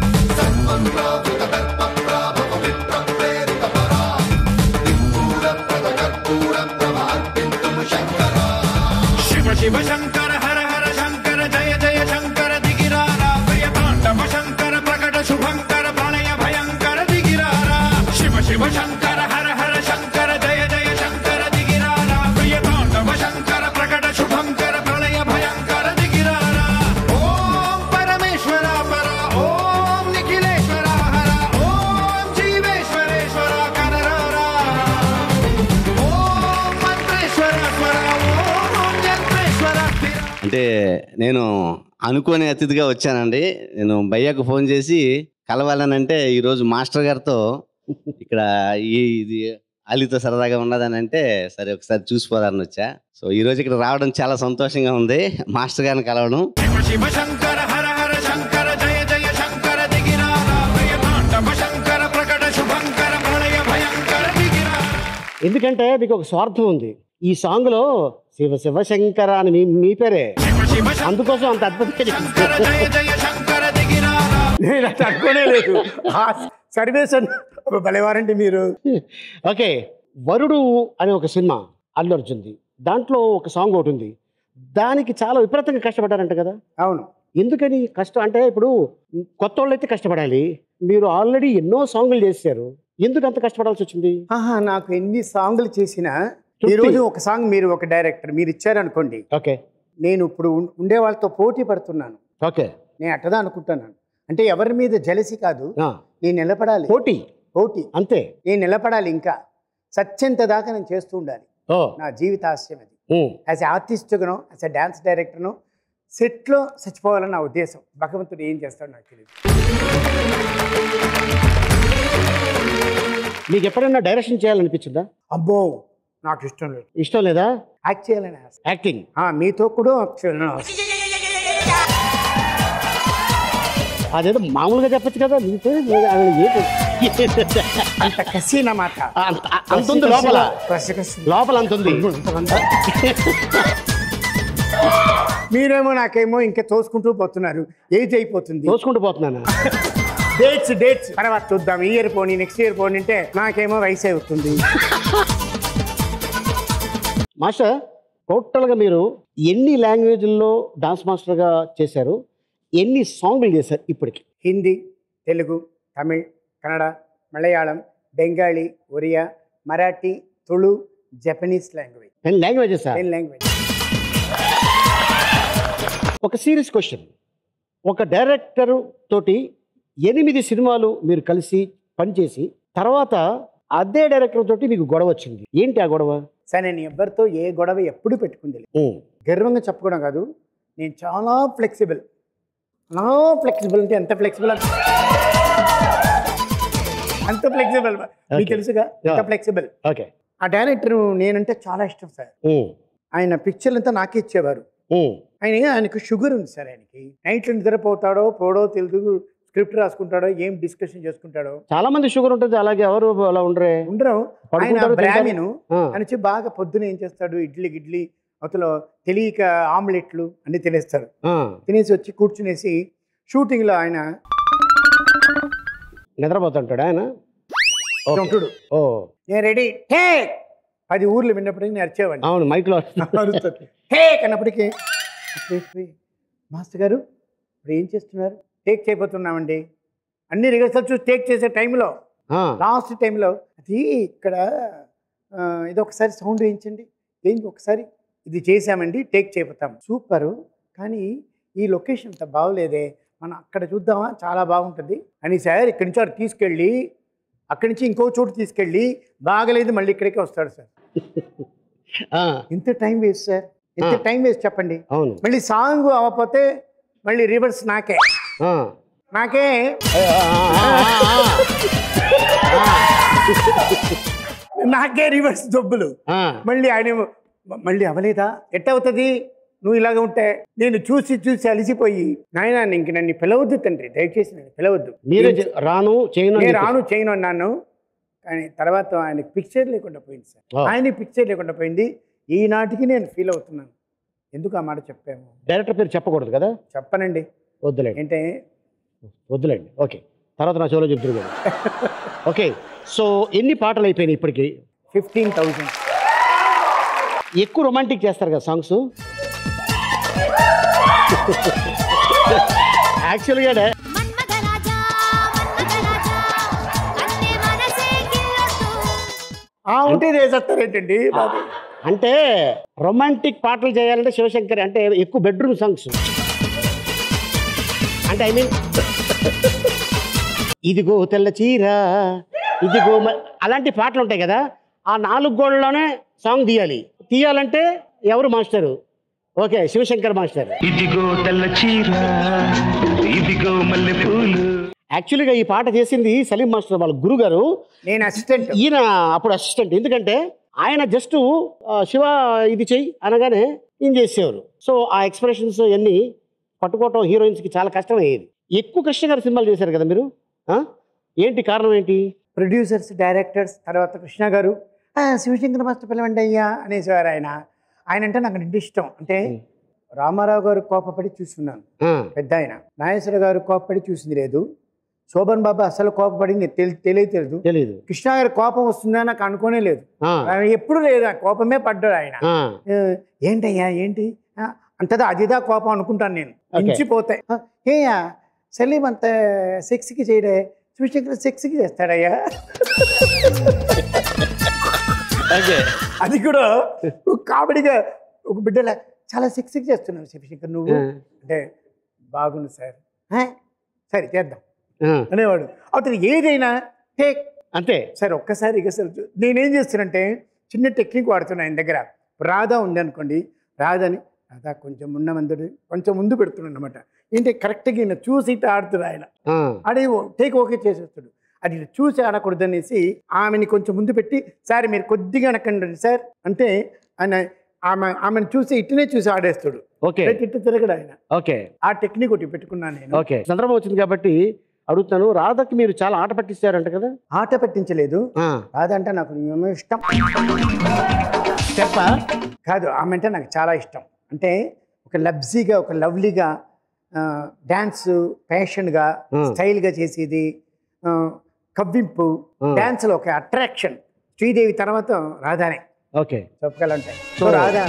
శివ శివ శంకర హర హర శంకర జయ జయ శంకర దిగిరారా ప్రియ తాండవ శంకర ప్రకట శుభంకర ప్రళయ భయంకర దిగిరారా శివ శివ శంకర హర హర శంకర జయ జయ శంకర దిగిరారా ప్రియ తాండవ శంకర ప్రకట శుభంకర ప్రళయ భయంకర దిగిరారా ఓం పరమేశ్వర పర ఓం నిఖిలేశ్వర హర ఓం జీవేశ్వరేశ్వర కరరారా ఓం మంత్రేశ్వర స్వర ఓం యంత్రేశ్వర స్థిర అంటే నేను అనుకోని అతిథిగా వచ్చానండి నేను భయ్యకు ఫోన్ చేసి కలవాలనంటే ఈరోజు మాస్టర్ గారితో ఇక్కడ ఈ ఇది అలీతో సరదాగా ఉన్నదని అంటే సరే ఒకసారి చూసిపోదారని వచ్చా సో ఈ రోజు ఇక్కడ రావడం చాలా సంతోషంగా ఉంది మాస్టర్ గారిని కలవడం శివ శివ శంకర హర హర శంకర జయ జయ శంకర దిగిరారా ప్రియ తాండవ శంకర ప్రకట శుభంకర ప్రళయ భయంకర దిగిరారా ఎందుకంటే మీకు ఒక స్వార్థం ఉంది ఈ సాంగ్ లో శివ శివ శంకర అని మీ మీ పేరే శివ శివ అందుకోసం అంత అద్భుతంగా శంకర చేశారు. జయ జయ శంకర దిగిరారా నేను అట్లా అనుకోనే లేదు ఆ సర్వేషన్ భలేవారండి మీరు ఓకే వరుడు అనే ఒక సినిమా అల్లు అర్జున్ది దాంట్లో ఒక సాంగ్ ఒకటి ఉంది దానికి చాలా విపరీతంగా కష్టపడ్డారంట కదా అవును ఎందుకని కష్టం అంటే ఇప్పుడు కొత్త వాళ్ళు అయితే కష్టపడాలి మీరు ఆల్రెడీ ఎన్నో సాంగులు చేశారు ఎందుకు అంత కష్టపడాల్సి వచ్చింది ఆహా నాకు ఎన్ని సాంగ్లు చేసినా తృప్తి. ఈరోజు ఒక సాంగ్ మీరు ఒక డైరెక్టర్ మీరు ఇచ్చారనుకోండి ఓకే నేను ఇప్పుడు ఉం- ఉండే వాళ్ళతో పోటీ పడుతున్నాను ఓకే నేను అట్టదా అనుకుంటున్నాను అంటే ఎవరి మీద జలసి కాదు ఆ, నేను నిలబడాలి పోటీ పోటీ అంతే నేను నిలబడాలి ఇంకా సత్యంత దాకా నేను చేస్తూ ఉండాలి ఓ నా జీవితాశయం అది ఉమ్, యాజ్ ఆర్టిస్ట్గానో యాజ్ అ డ్యాన్స్ డైరెక్టర్నో సెట్లో చచ్చిపోవాలని నా ఉద్దేశం భగవంతుడు ఏం చేస్తాడో నాకు తెలియదు మీకు ఎప్పుడైనా డైరెక్షన్ చేయాలనిపించిందా అబ్బో నాకు ఇష్టం లేదు ఇష్టం లేదా యాక్ట్ చేయాలని ఆశ యాక్టింగ్ ఆ, మీతో కూడా యాక్ట్ చేయాలని ఆశ. అదేదో మామూలుగా చెప్పచ్చు కదా మీతో అంత కసి అన్నమాట అంత ఉంది లోపల కసి కసి. లోపల అంత ఉంది మీరేమో నాకేమో ఇంకా తోసుకుంటూ పోతున్నారు ఏజ్ అయిపోతుంది తోసుకుంటూ పోతున్నాను డేట్స్ డేట్స్ తర్వాత చూద్దాం ఈ ఇయర్ పోనీ నెక్స్ట్ ఇయర్ పోనీ అంటే నాకేమో వయసు అవుతుంది మాస్టర్ టోటల్గా మీరు ఎన్ని లాంగ్వేజ్ల్లో డాన్స్ మాస్టర్గా చేశారు ఎన్ని సాంగ్లు చేశారు ఇప్పటికి Hindi Telugu Tamil Kannada Malayalam Bengali Oriya Marathi Tulu Japanese language ten languages ten language ఒక సీరియస్ క్వశ్చన్ ఒక డైరెక్టర్ తోటి ఎనిమిది సినిమాలు మీరు కలిసి పనిచేసి తర్వాత అదే డైరెక్టర్ తోటి మీకు గొడవ వచ్చింది ఏంటి ఆ గొడవ సరే నేను ఎవరితో ఏ గొడవ ఎప్పుడు పెట్టుకుంది లేదు. ఉమ్, గర్వంగా చెప్పుకోవడం కాదు నేను చాలా ఫ్లెక్సిబుల్ నా ఫ్లెక్సిబుల్ అంటే ఎంత ఫ్లెక్సిబుల్ అంత అంత ఫ్లెక్సిబుల్ మీకు Okay. తెలుసుగా అంత Yeah. ఫ్లెక్సిబుల్ ఓకే ఆ డైరెక్టర్ నేనంటే చాలా ఇష్టం సార్ ఉమ్, ఆయన పిక్చర్లు అంతా నాకే ఇచ్చేవారు ఉమ్, ఆయన ఆయనకు షుగర్ ఉంది సార్ ఆయనకి నైట్లో నిద్రపోతాడో పోడో తెలియదు స్క్రిప్ట్ రాసుకుంటాడో ఏం డిస్కషన్ చేసుకుంటాడో చాలా మంది షుగర్ ఉంటుంది అలాగే ఎవరు అలా ఉండరే ఉండరు ఆయన పడుకుంటారు, తింటారు. బ్రాహ్మణు ఆ, అని చెప్పి బాగా పొద్దున ఏం చేస్తాడు ఇడ్లీ గిడ్లీ అవతల తెలియక ఆమ్లెట్లు అన్ని తినేస్తాడు ఆ. తినేసి వచ్చి కూర్చునేసి షూటింగ్లో ఆయన నిద్రపోతుంటాడు ఆయన ఓకే. ఉంటాడు ఓ నేను రెడీ హే పది ఊర్లు విన్నప్పటికీ నేను అరిచేవాడిని అవును మైక్లో అరుస్తాడు. హే కన్నప్పటికీ అప్పుడే మాస్టర్ గారు ఇప్పుడు ఏం చేస్తున్నారు టేక్ చేయబోతున్నామండి అన్ని రిహర్సల్ చూసి టేక్ చేసే టైంలో ఆ, లాస్ట్ టైంలో అది ఇక్కడ ఆ, ఇది ఒకసారి సౌండ్ వేయించండి ఏంటి ఒకసారి ఇది చేసామండి టేక్ చేయబోతాం సూపరు కానీ ఈ లొకేషన్ అంత బాగోలేదే మనం అక్కడ చూద్దామా చాలా బాగుంటుంది అని సార్ ఇక్కడి నుంచి వాడు తీసుకెళ్ళి అక్కడి నుంచి ఇంకో చోటు తీసుకెళ్ళి బాగలేదు మళ్ళీ ఇక్కడికే వస్తాడు సార్ ఆ, ఇంత టైం వేస్ట్ సార్ ఇంత ఆ. టైం వేస్ట్ చెప్పండి అవును మళ్ళీ సాంగ్ అవ్వకపోతే మళ్ళీ రివర్స్ నాకే ఆ. నాకే ఆ, ఆ, ఆ, ఆ, నాకే రివర్స్ జబ్బులు ఆ. మళ్ళీ ఆయన ఏమో, "మ- మళ్ళీ అవలేదా ఎట్టవుతుంది నువ్వు ఇలాగ ఉంటే నేను చూసి చూసి అలసిపోయి నాయన ఇంక నన్ను పిలవద్దు తండ్రి దయచేసి నన్ను పిలవద్దు మీరే చె- రాను చేయను అని నేను చెప్పేసి. రాను చేయను అన్నాను కానీ తర్వాత ఆయనకి పిక్చర్ లేకుండా పోయింది సార్ ఆ. ఆయన పిక్చర్ లేకుండా పోయింది ఈనాటికి నేను ఫీల్ అవుతున్నాను ఎందుకు ఆ మాట చెప్పాము డైరెక్టర్ పేరు చెప్పకూడదు కదా చెప్పనండి వద్దులేండి అంటే వద్దులేండి ఓకే తర్వాత నా షోలో చెప్తురు కదా ఓకే సో ఎన్ని పాటలు అయిపోయినాయి ఇప్పటికి ఫిఫ్టీన్ థౌజండ్ ఎక్కువ రొమాంటిక్ చేస్తారు కదా సాంగ్స్ యాక్చువల్గా మన్మథరాజా మన్మథరాజా కన్నే మనసే గిల్లొట్టు ఆ ఉంటే వేసేస్తారేంటండి బాబు అంటే రొమాంటిక్ పాటలు చేయాలంటే శివశంకర్ అంటే ఎక్కువ బెడ్రూమ్ సాంగ్స్ అంటే ఐ మీన్ ఇదిగో తెల్ల చీర ఇదిగో మ- అలాంటి పాటలు ఉంటాయి కదా ఆ నాలుగు గోడలోనే సాంగ్ తీయాలి తీయాలంటే ఎవరు మాస్టరు ఓకే శివశంకర్ మాస్టర్ ఇదిగో తెల్ల చీర ఇదిగో మల్లె పూలు యాక్చువల్గా ఈ పాట చేసింది సలీం మాస్టర్ వాళ్ళ గురుగారు నేను అసిస్టెంట్ ఈయన అప్పుడు అసిస్టెంట్ ఎందుకంటే ఆయన జస్ట్ శివ ఇది చెయ్యి అనగానే ఈయన చేసేవారు సో ఆ ఎక్స్ప్రెషన్స్ అన్నీ పట్టుకోవటం హీరోయిన్స్కి చాలా కష్టం అయ్యేది ఎక్కువ కృష్ణ గారి సినిమాలు చేశారు కదా మీరు ఆ? ఏంటి కారణం ఏంటి ప్రొడ్యూసర్స్ డైరెక్టర్స్ తర్వాత కృష్ణ గారు "ఆ, శివశంకర మాస్టర్ పిలవండి అయ్యా అనేసేవారు ఆయన ఆయన అంటే నాకు నిండి ఇష్టం అంటే రామారావు గారు కోపపడి చూస్తున్నాను ఆ, పెద్ద ఆయన నాగేశ్వర గారు కోపపడి చూసింది లేదు శోభన్ బాబు అసలు కోపపడింది తెలి తెలియదు తెలీదు కృష్ణ గారి కోపం వస్తుందా నాకు అనుకోనే లేదు ఆ, ఆయన ఎప్పుడు లేదు ఆ కోపమే పడ్డాడు ఆయన ఆ, "ఏ, ఏంటయ్యా ఏంటి ఆ, అంతదా అదిదా కోపం అనుకుంటాను నేను Okay. ఇంచిపోతాయి "ఆ, ఏయ్యా సలీం అంత సెక్స్కి చేయడే శివశంకర్ సెక్స్కి చేస్తాడయ్యా ఓకే అది కూడా ఒక కామెడీగా ఒక బిడ్డలా చాలా సెక్స్కి చేస్తున్నావు శివశంకర్ నువ్వు ఆ, అంటే బాగుంది సార్ "ఆ, సరే చేద్దాం ఆ, అనేవాడు అతను ఏదైనా టేక్ అంతే సరే ఒక్కసారి ఇక అసలు చూ- నేనేం చేస్తానంటే చిన్న టెక్నిక్ వాడుతున్నా ఆయన దగ్గర రాధా ఉంది అనుకోండి రాధాని రాధా కొంచెం ఉన్న మందుడు కొంచెం ముందు పెడుతున్నాను అనమాట ఏంటి కరెక్ట్గా ఈయన చూసి ఇట్లా ఆడుతుడు ఆయన ఆ, ఆడే టేక్ ఓకే చేసేస్తాడు అది ఇట్లా చూసి ఆడకూడదు అనేసి ఆమెని కొంచెం ముందు పెట్టి సార్ మీరు కొద్దిగా అనకండి సార్ అంటే ఆయన ఆమె ఆమెను చూసి ఇట్లనే చూసి ఆడేస్తాడు ఓకే ఇట్లా ఇట్లా తిరగడు ఆయన ఓకే ఆ టెక్నిక్ ఒకటి పెట్టుకున్నాను నేను ఓకే సందర్భం వచ్చింది కాబట్టి అడుగుతాను రాధకి మీరు చాలా ఆట పట్టిస్తారంట కదా ఆట పట్టించలేదు ఆ, రాధ అంటే నాకు ఏమో ఇష్టం చెప్పా కాదు ఆమె అంటే నాకు చాలా ఇష్టం అంటే ఒక లబ్జీగా ఒక లవ్లీగా డ్యాన్స్ ప్యాషన్గా Hmm. స్టైల్గా చేసేది ఆ, కవ్వింపు Hmm. డ్యాన్స్లో ఒక అట్రాక్షన్ శ్రీదేవి తర్వాత రాధానే ఓకే చెప్పగలంటే సో So- రాధా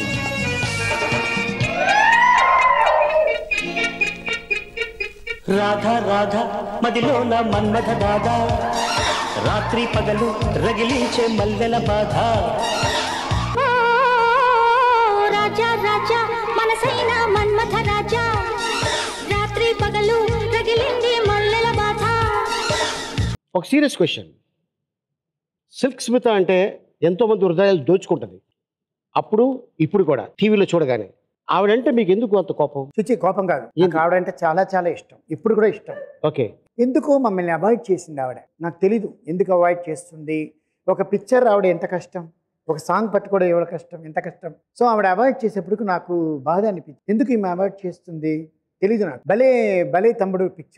రాధ రాధ మదిలోన మన్మథ దాదా రాత్రి పగలు రగిలించే మల్లెల బాధ ఓ రాజా రాజా మనసైన మన్మథ రాజా రాత్రి పగలు రగిలింది మల్లెల బాధ ఒక సీరియస్ క్వశ్చన్ సిల్క్ స్మిత అంటే ఎంతోమంది హృదయాలు దోచుకుంటుంది అప్పుడు ఇప్పుడు కూడా టీవీలో చూడగానే ఆవిడంటే మీకు ఎందుకు అంత కోపం చూచి కోపం కాదు నాకు ఆవిడంటే చాలా చాలా ఇష్టం ఇప్పుడు కూడా ఇష్టం ఓకే ఎందుకు మమ్మల్ని అవాయిడ్ చేసింది ఆవిడ నాకు తెలీదు ఎందుకు అవాయిడ్ చేస్తుంది ఒక పిక్చర్ రావడం ఎంత కష్టం ఒక సాంగ్ పట్టుకోవడం ఎవరి కష్టం ఎంత కష్టం సో ఆవిడ అవాయిడ్ చేసేప్పటికి నాకు బాధ అనిపించింది ఎందుకు ఈమె అవాయిడ్ చేస్తుంది తెలీదు నాకు భలే భలే తమ్ముడు పిక్చర్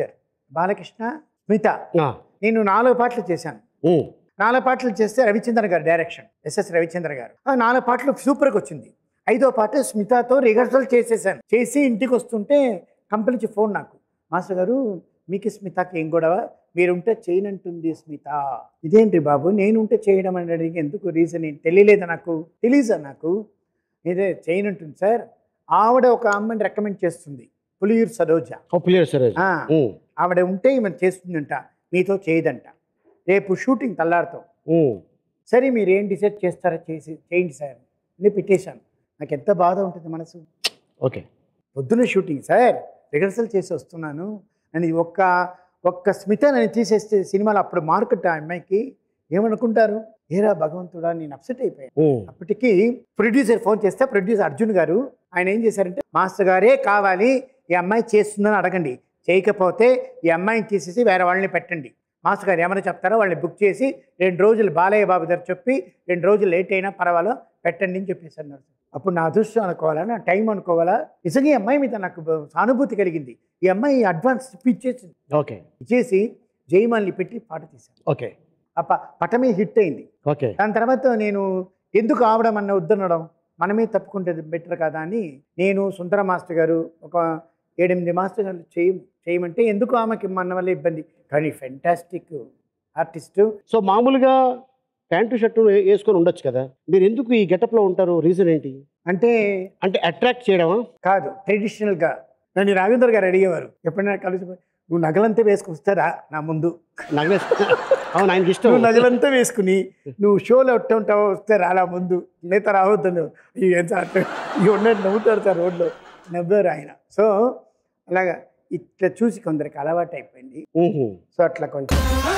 బాలకృష్ణ స్మిత ఆ, నేను నాలుగు పాటలు చేశాను ఉమ్, నాలుగు పాటలు చేస్తే రవిచంద్ర గారు డైరెక్షన్ ఎస్ఎస్ రవిచంద్ర గారు ఆ నాలుగు పాటలు సూపర్గా వచ్చింది ఐదో పాట స్మితతో రిహర్సల్ చేసేసాను చేసి ఇంటికి వస్తుంటే కంపెనీ నుంచి ఫోన్ నాకు మాస్టర్ గారు మీకు స్మితకి ఏం గొడవ మీరుంటే చేయనంటుంది స్మిత ఇదేంటి బాబు నేనుంటే చేయడం అని అడిగి ఎందుకు రీజన్ ఏంటి తెలియలేదా నాకు తెలీజా నాకు ఇదే చేయనంటుంది సార్ ఆవిడ ఒక అమ్మాయిని రికమెండ్ చేస్తుంది పులియూరు సరోజ ఓ పిల్లలు సరే ఆ, ఉమ్, ఆవిడ ఉంటే ఈమె చేస్తుందంట మీతో చేయదంట రేపు షూటింగ్ తెల్లారితో ఉమ్, సరే మీరు ఏం డిసైడ్ చేస్తారో చేసి చేయండి సార్ నేను పెట్టేశాను నాకు ఎంత బాధ ఉంటుంది మనసు ఓకే పొద్దున్న షూటింగ్ సార్ రిహర్సల్ చేసి వస్తున్నాను అని ఒక్క ఒక్క స్మిత నన్ను తీసేస్తే సినిమాలో అప్పుడు మార్కెట్ ఆ అమ్మాయికి ఏమనుకుంటారు ఏరా భగవంతుడా నేను అప్సెట్ అయిపోయాను ఉమ్, అప్పటికి ప్రొడ్యూసర్ ఫోన్ చేస్తే ప్రొడ్యూసర్ అర్జున్ గారు ఆయన ఏం చేశారంటే మాస్టర్ గారే కావాలి ఈ అమ్మాయి చేస్తుందని అడగండి చేయకపోతే ఈ అమ్మాయిని తీసేసి వేరే వాళ్ళని పెట్టండి మాస్టర్ గారు ఏమైనా చెప్తారో వాళ్ళని బుక్ చేసి రెండు రోజులు బాలయ్య బాబు దగ్గర చెప్పి రెండు రోజులు లేట్ అయినా పర్వాలో పెట్టండి అని చెప్పేసి అన్నారు అప్పుడు నా అదృష్టం అనుకోవాలా నా టైం అనుకోవాలా నిజంగా ఈ అమ్మాయి మీద నాకు బ- సానుభూతి కలిగింది ఈ అమ్మాయి అడ్వాన్స్ ఇచ్చేసింది ఓకే ఇచ్చేసి జయమాల్ని పెట్టి పాట తీశాను ఓకే ఆ ప- పట మీద హిట్ అయింది ఓకే దాని తర్వాత నేను ఎందుకు ఆవడం అన్న వద్దనడం మనమే తప్పుకుంటే బెటర్ కదా అని నేను సుందర మాస్టర్ గారు ఒక ఏడెనిమిది మాస్టర్ గారు చేయ చేయమంటే ఎందుకు ఆమెకి మన వల్ల ఇబ్బంది కానీ ఫెంటాస్టిక్ ఆర్టిస్టు సో మామూలుగా ప్యాంటు షర్టు వే- వేసుకొని ఉండొచ్చు కదా మీరు ఎందుకు ఈ గెటప్లో ఉంటారు రీజన్ ఏంటి అంటే అంటే అట్రాక్ట్ చేయడమా కాదు ట్రెడిషనల్గా నన్ను రాఘవేంద్ర గారు అడిగేవారు ఎప్పుడైనా కలిసి నువ్వు నగలంతా వేసుకొస్తారా నా ముందు నగలేస్ అవును ఆయనకి ఇష్టం నువ్వు నగలంతా వేసుకుని నువ్వు షోలో ఒట్ట ఉంటావు వస్తే రాలా ముందు నేత రావద్దు ఇవి ఎంత ఇవి ఉన్నట్టు నవ్వుతారు సార్ రోడ్లో నవ్వారు ఆయన సో అలాగా ఇట్లా చూసి కొందరికి అలవాటు అయిపోయింది ఊహు. సో అట్లా కొంచెం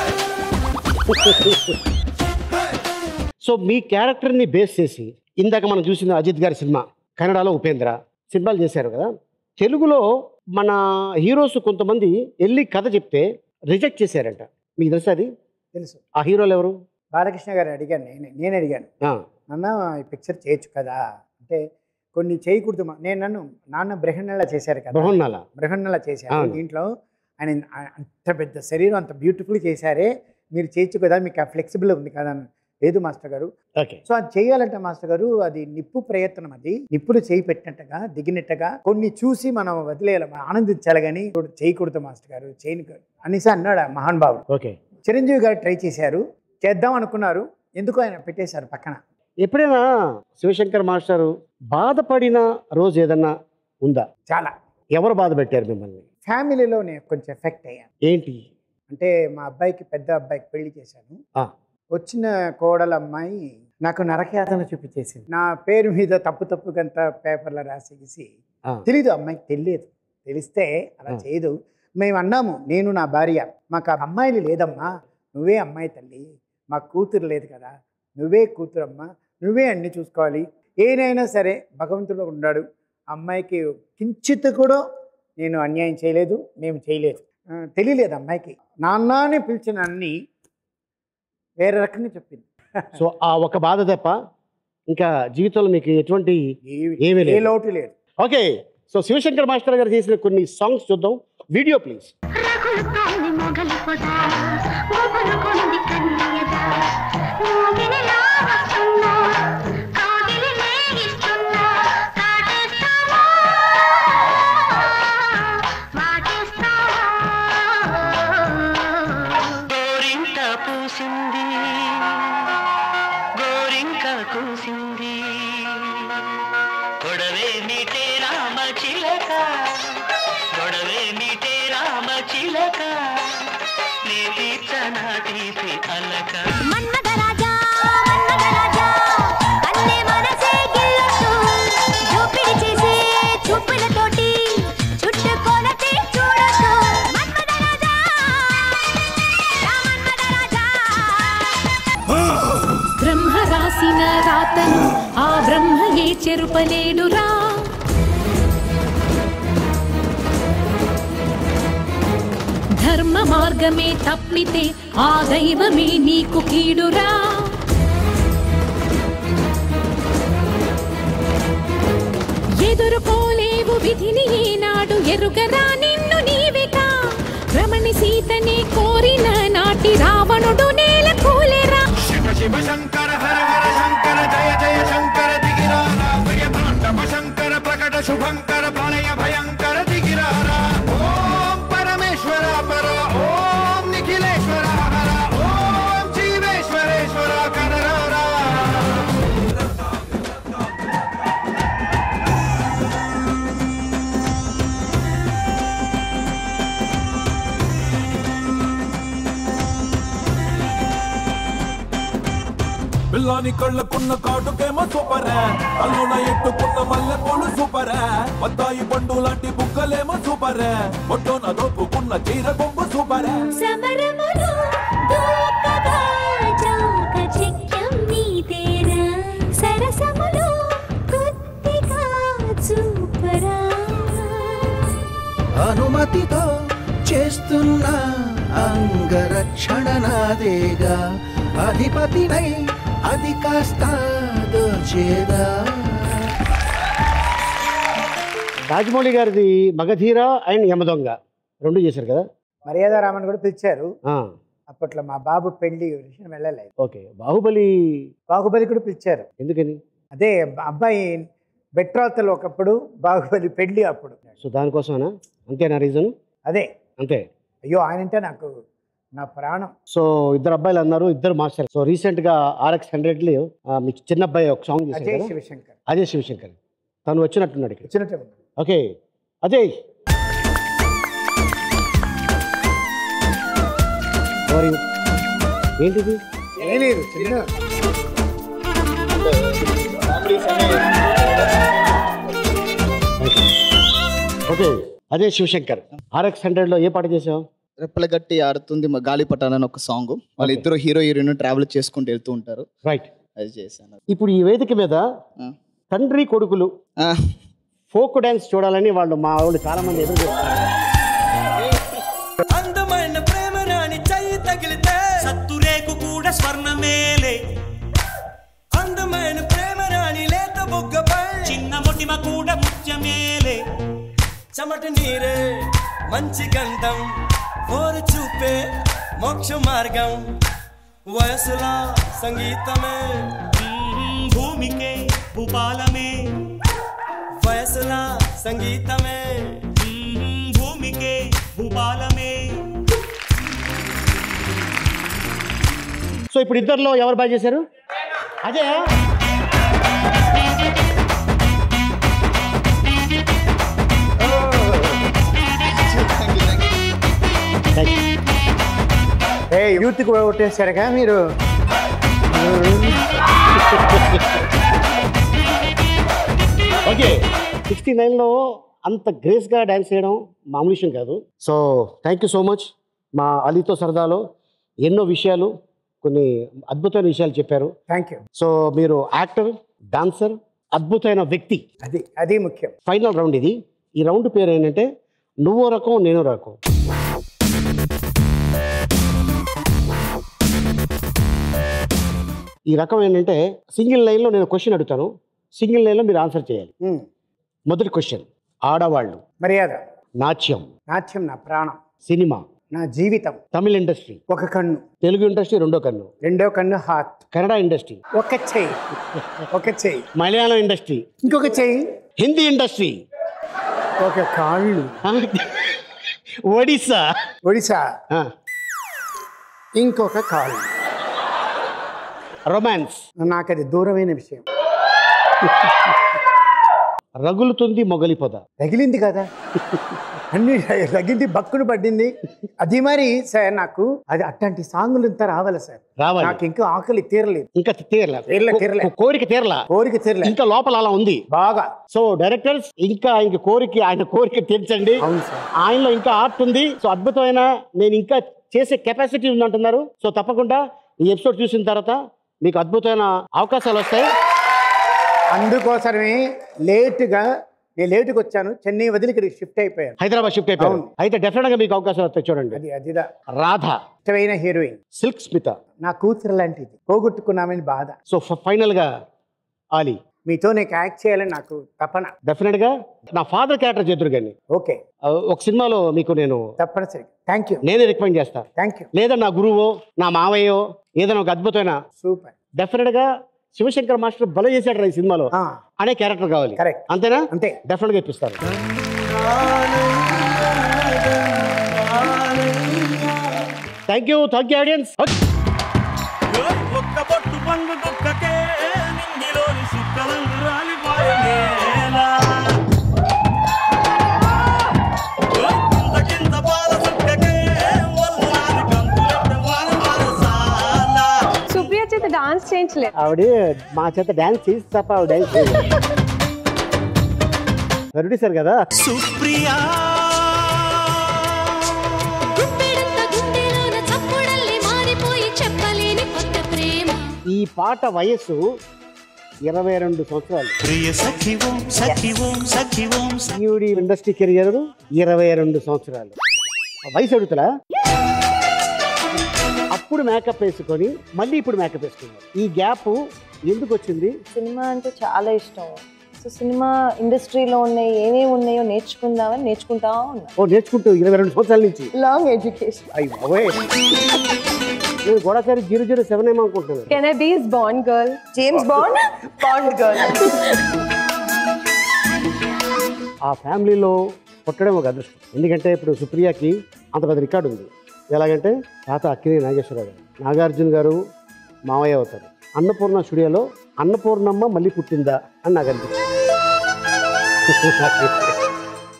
సో మీ క్యారెక్టర్ని బేస్ చేసి ఇందాక మనం చూసిన అజిత్ గారి సినిమా కన్నడలో ఉపేంద్ర సినిమాలు చేశారు కదా తెలుగులో మన హీరోస్ కొంతమంది వెళ్ళి కథ చెప్తే రిజెక్ట్ చేశారంట మీకు తెలుసా అది తెలుసు ఆ హీరోలు ఎవరు బాలకృష్ణ గారు అడిగాను నేను నేను అడిగాను ఆ, నాన్న ఈ పిక్చర్ చేయొచ్చు కదా అంటే కొన్ని చేయకూడదు మా- నేను నన్ను నాన్న బ్రహ్మణలా చేశారు కదా బృహన్నాల బ్రహ్మణలా చేశారు అవును. దీంట్లో ఆయన ఆ- అంత పెద్ద శరీరం అంత బ్యూటిఫుల్ చేశారే మీరు చేయొచ్చు కదా మీకు ఆ ఫ్లెక్సిబుల్ ఉంది కదా అని లేదు మాస్టర్ గారు ఓకే సో అది చేయాలంటే మాస్టర్ గారు అది నిప్పు ప్రయత్నం అది నిప్పులు చేయి పెట్టినట్టుగా దిగినట్టుగా కొన్ని చూసి మనం వదిలేయాలి మనం ఆనందించాలి కానీ ఇప్పుడు చేయకూడదు మాస్టర్ గారు చేయను అనేసి అన్నాడు ఆ మహానుభావుడు ఓకే చిరంజీవి గారు ట్రై చేశారు చేద్దాం అనుకున్నారు ఎందుకు ఆయన పెట్టేశారు పక్కన ఎప్పుడైనా శివశంకర్ మాస్టారు బాధపడిన రోజు ఏదన్నా ఉందా చాలా ఎవరు బాధ పెట్టారు మిమ్మల్ని ఫ్యామిలీలో నేను కొంచెం ఎఫెక్ట్ అయ్యాను ఏంటి అంటే మా అబ్బాయికి పెద్ద అబ్బాయికి పెళ్లి చేశాను ఆ. వచ్చిన కోడల అమ్మాయి నాకు నరకయాతన చూపించేసింది నా పేరు మీద తప్పు తప్పు గంత పేపర్లో రాసేసి ఆ, తెలీదు అమ్మాయికి తెలియదు తెలిస్తే అలా ఆ. చేయదు మేము అన్నాము నేను నా భార్య మాకు ఆ అమ్మాయిలు లేదమ్మా నువ్వే అమ్మాయి తల్లి మాకు కూతురు లేదు కదా నువ్వే కూతురమ్మా నువ్వే అన్ని చూసుకోవాలి ఏనైనా సరే భగవంతుడు ఉన్నాడు అమ్మాయికి కించిత్ కూడా నేను అన్యాయం చేయలేదు మేము చేయలేదు ఆ, తెలియలేదు అమ్మాయికి నాన్న అని పిలిచిన అన్ని వేరే రకంగా చెప్పింది సో ఆ ఒక బాధ తప్ప ఇంకా జీవితంలో మీకు ఎటువంటి ఏవి- ఏమీ ఏ లేదు. లోటు లేదు ఓకే సో శివశంకర్ మాస్టర్ గారు చేసిన కొన్ని సాంగ్స్ చూద్దాం వీడియో ప్లీజ్ రగులుతోంది మొగలి పొద ఊపలుకుంది కన్నయ్యద మోగినిలా వస్తున్నా కాగిలి లేగిస్తున్నా కాటేస్తావా వాటేస్తావా గోరింట పూసింది గోరింక కూసింది గొడవే మీటే రామ చిలక గొడవే మీటే రామ చిలక నే తీర్చనా తీపి అలక మన్మథరాజా మన్మథరాజా కన్నే మనసే గిల్లొట్టు చూపిడి చేసే చూపులతోటి చుట్టుకొలతే చూడొద్దు మన్మథరాజా రా మన్మథరాజా బ్రహ్మ రాసిన రాతను ఆ బ్రహ్మయే చెరుపలేడురా ధర్మ మార్గమే తప్పితే ఆ దైవమే నీకు కీడురా ఎదుర్కోలేవు విధిని ఏనాడు ఎరుగరా నిన్ను నీవిగా బ్రహ్మ రమణి సీతని కోరిన నాటి రావణుడు నేల కూలేరా శివ శివ శంకర హర హర శంకర జయ జయ శంకర దిగిరారా ప్రియ తాండవ శంకర ప్రకట శుభంకర ప్రళయ భయంకర దిగిరారా ఓం పరమేశ్వర పర ఓం నిఖిలేశ్వర హర ఓం జీవేశ్వరేశ్వర కనరారా పిల్లాని కళ్ళకున్న కాటుకేమో సూపరే కళ్ళున ఎట్టుకున్న మల్లె పూలు సూపరే బత్తాయి పండు లాంటి బుక్కలేమో సూపరే ఒడ్డున దోపుకున్న చీర కొంగు సూపరే సమరములో దూకగా చాకచక్యం నీదేరా సరసములో కొద్దిగా చూపరా అనుమతితో చేస్తున్న అంగరక్షణ నాదేగా అధిపతినై అది కాస్త దోచేదా రాజమౌళి గారిది మగధీర అండ్ యమదొంగ రెండు చేశారు కదా మర్యాద రామన్ కూడా పిలిచారు ఆ, అప్పట్లో మా బాబు పెళ్లి విషయం వెళ్ళలేదు ఓకే బాహుబలి బాహుబలి కూడా పిలిచారు ఎందుకని అదే అబ్బాయి బెట్రాతలు ఒకప్పుడు బాహుబలి పెళ్లి అప్పుడు సో దానికోసమేనా అంతేనా రీజన్ అదే అంతే అయ్యో ఆయన అంటే నాకు నా ప్రాణం సో ఇద్దరు అబ్బాయిలు అన్నారు ఇద్దరు మాస్టర్ సో రీసెంట్ గా ఆర్ఎక్స్ హండ్రెడ్ లో ఆ, మీకు చిన్న అబ్బాయి ఒక సాంగ్ చేశారు అజయ్ కదా? శివశంకర్ అజయ్ శివశంకర్ తను వచ్చినట్టున్నాడు ఇక్కడ వచ్చినట్టే ఉంది. Okay Ajay How are you? ఏంటిది ఏం లేదు చిన్న ఓకే అదే శివశంకర్ ఆర్ఎక్స్ హండ్రెడ్ లో ఏ పాట చేసావు రెప్పల గట్టి ఆడుతుంది మా గాలిపటాన్ అని ఒక సాంగ్ వాళ్ళ ఇద్దరు హీరో హీరోయిన్ ట్రావెల్ చేసుకుంటూ వెళ్తూ ఉంటారు రైట్ అది చేశాను ఇప్పుడు ఈ వేదిక మీద తండ్రి కొడుకులు ఫోక్ డాన్స్ చూడాలని వాళ్ళు మా వాళ్ళు చాలా మంది ఎదురు చూస్తున్నారు అందమైన ప్రేమ రాణి చెయ్యి తగిలితే సత్తురేకు కూడా స్వర్ణమేలే అందమైన ప్రేమ రాణి లేత బొగ్గపై చిన్న మొటిమ కూడా ముత్యమేలే చెమట నీరే మంచి గంధం ఓరు చూపే మోక్ష మార్గం వయసులా సంగీతమే మ్మ్, భూమికే భూపాలమే వయసులా సంగీతమే మ్మ్, భూమికే భూపాలమే సో ఇప్పుడు ఇద్దరిలో ఎవరు బాగా చేశారు అదే ఏ యూత్కి ఓటేశారుగా మీరు ఓకే సిక్స్టీ నైన్లో అంత గ్రేస్గా డ్యాన్స్ చేయడం మామూలు విషయం కాదు so thank you so much మా అలీతో సరదాలో ఎన్నో విషయాలు కొన్ని అద్భుతమైన విషయాలు చెప్పారు థ్యాంక్ యూ సో మీరు యాక్టర్ డాన్సర్ అద్భుతమైన వ్యక్తి అది అది ముఖ్యం ఫైనల్ రౌండ్ ఇది ఈ రౌండ్ పేరు ఏంటంటే నువ్వో రకం నేనో రకం ఈ రకం ఏంటంటే సింగిల్ లైన్లో నేను క్వశ్చన్ అడుగుతాను సింగిల్ లైన్లో మీరు ఆన్సర్ చేయాలి మొదటి క్వశ్చన్ ఆడవాళ్ళు మర్యాద నాట్యం నాట్యం నా ప్రాణం సినిమా నా జీవితం తమిళ ఇండస్ట్రీ ఒక కన్ను తెలుగు ఇండస్ట్రీ రెండో కన్ను రెండో కన్ను హార్ట్ కన్నడ ఇండస్ట్రీ ఒక చెయ్యి ఒక చెయ్యి మలయాళం ఇండస్ట్రీ ఇంకొక చెయ్యి హిందీ ఇండస్ట్రీ ఒక కాళ్ళు ఒడిస్సా ఒడిశా ఇంకొక కాళ్ళు రొమాన్స్ నాకు అది దూరమైన విషయం రగులుతుంది మొగలి పొద తగిలింది కదా అన్ని తగిలింది బక్కును పడింది అది మరి సార్ నాకు అది అట్లాంటి సాంగులు ఇంత రావాలి సార్ రావాలి. నాకు ఇంకా ఆకలి తీరలేదు ఇంకా తీరలే తీరలే, తీరలే. కో- కోరిక తీరలా కోరిక తీరలే ఇంకా లోపల అలా ఉంది బాగా సో డైరెక్టర్స్ ఇంకా ఆయనకి కోరిక ఆయన కోరిక తీర్చండి ఆయనలో ఇంకా ఆర్ట్ ఉంది సో అద్భుతమైన నేను ఇంకా చేసే కెపాసిటీ ఉంది అంటున్నారు సో తప్పకుండా ఈ ఎపిసోడ్ చూసిన తర్వాత మీకు అద్భుతమైన అవకాశాలు వస్తాయి అందుకోసమే లేటుగా నేను లేటుగా వచ్చాను చెన్నై వదిలి ఇక్కడికి షిఫ్ట్ అయిపోయాను హైదరాబాద్ షిఫ్ట్ అయిపోయారు అవును. అయితే డెఫినెట్ గా మీకు అవకాశాలు వస్తాయి చూడండి అది అదిదా రాధ ఇష్టమైన హీరోయిన్ సిల్క్ స్మిత నా కూతురు లాంటిది పోగొట్టుకున్నామని బాధ సో ఫైనల్ గా ఆలీ మీతో నేను యాక్ట్ చేయాలని నాకు తపన డెఫినెట్గా నా ఫాదర్ క్యారెక్టర్ చేద్దరు కానీ ఓకే ఒక సినిమాలో మీకు నేను తప్పనిసరి థ్యాంక్ యూ నేనే రికమెండ్ చేస్తా థ్యాంక్ యూ లేదా నా గురువో నా మావయ్యో ఏదైనా ఒక అద్భుతమైన సూపర్ డెఫినెట్గా శివశంకర్ మాస్టర్ బల చేశాడు ఈ సినిమాలో అనే క్యారెక్టర్ కావాలి కరెక్ట్ అంతేనా అంతే డెఫినెట్గా ఇప్పిస్తాను thank you thank you audience ఒక్క బొట్టు పండు కుక్కకే నింగిలోని సుక్కలంగు రాలిపోయనేలా కింద కింద పాల సుక్కకే వల్లాది కంతులెట్ట వాన వరసాల సుప్రియ చేత డాన్స్ చేయించలేదు ఆవిడ మా చేత డ్యాన్స్ చేసి తప్ప ఆవిడ డ్యాన్స్ చేసి కదా సుప్రియా గుండెలోన చప్పుడల్లే మారిపోయి చెప్పలేని కొత్త ప్రేమ ఈ పాట వయస్సు ఇరవై రెండు సంవత్సరాలు ప్రియ సఖివం సఖివం సఖివం ఈవిడి ఇండస్ట్రీ కెరియర్ ఇరవై రెండు సంవత్సరాలు ఆ వయసు అడుగుతలా అప్పుడు మేకప్ వేసుకొని మళ్ళీ ఇప్పుడు మేకప్ వేసుకున్నారు ఈ గ్యాప్ ఎందుకు వచ్చింది సినిమా అంటే చాలా ఇష్టం సో సినిమా ఇండస్ట్రీలో ఉన్నాయి ఏమేమి ఉన్నాయో నేర్చుకుందామని నేర్చుకుంటా ఉన్నా ఓ నేర్చుకుంటూ ఇరవై రెండు సంవత్సరాల నుంచి లాంగ్ ఎడ్యుకేషన్ అయ్యి బాబోయ్ నేను గోడాచారి జీరో జీరో సెవెన్ ఏమో అనుకుంటున్నాను కెన్ ఐ బీస్ Bond girl James Bond Bond girl ఆ ఫ్యామిలీలో పుట్టడం ఒక అదృష్టం ఎందుకంటే ఇప్పుడు సుప్రియకి అంత పెద్ద రికార్డు ఉంది ఎలాగంటే తాత అక్కినే నాగేశ్వరరావు గారు నాగార్జున గారు మావయ్య అవుతారు అన్నపూర్ణ స్టూడియోలో అన్నపూర్ణమ్మ మళ్ళీ పుట్టిందా అని నాకు అనిపించింది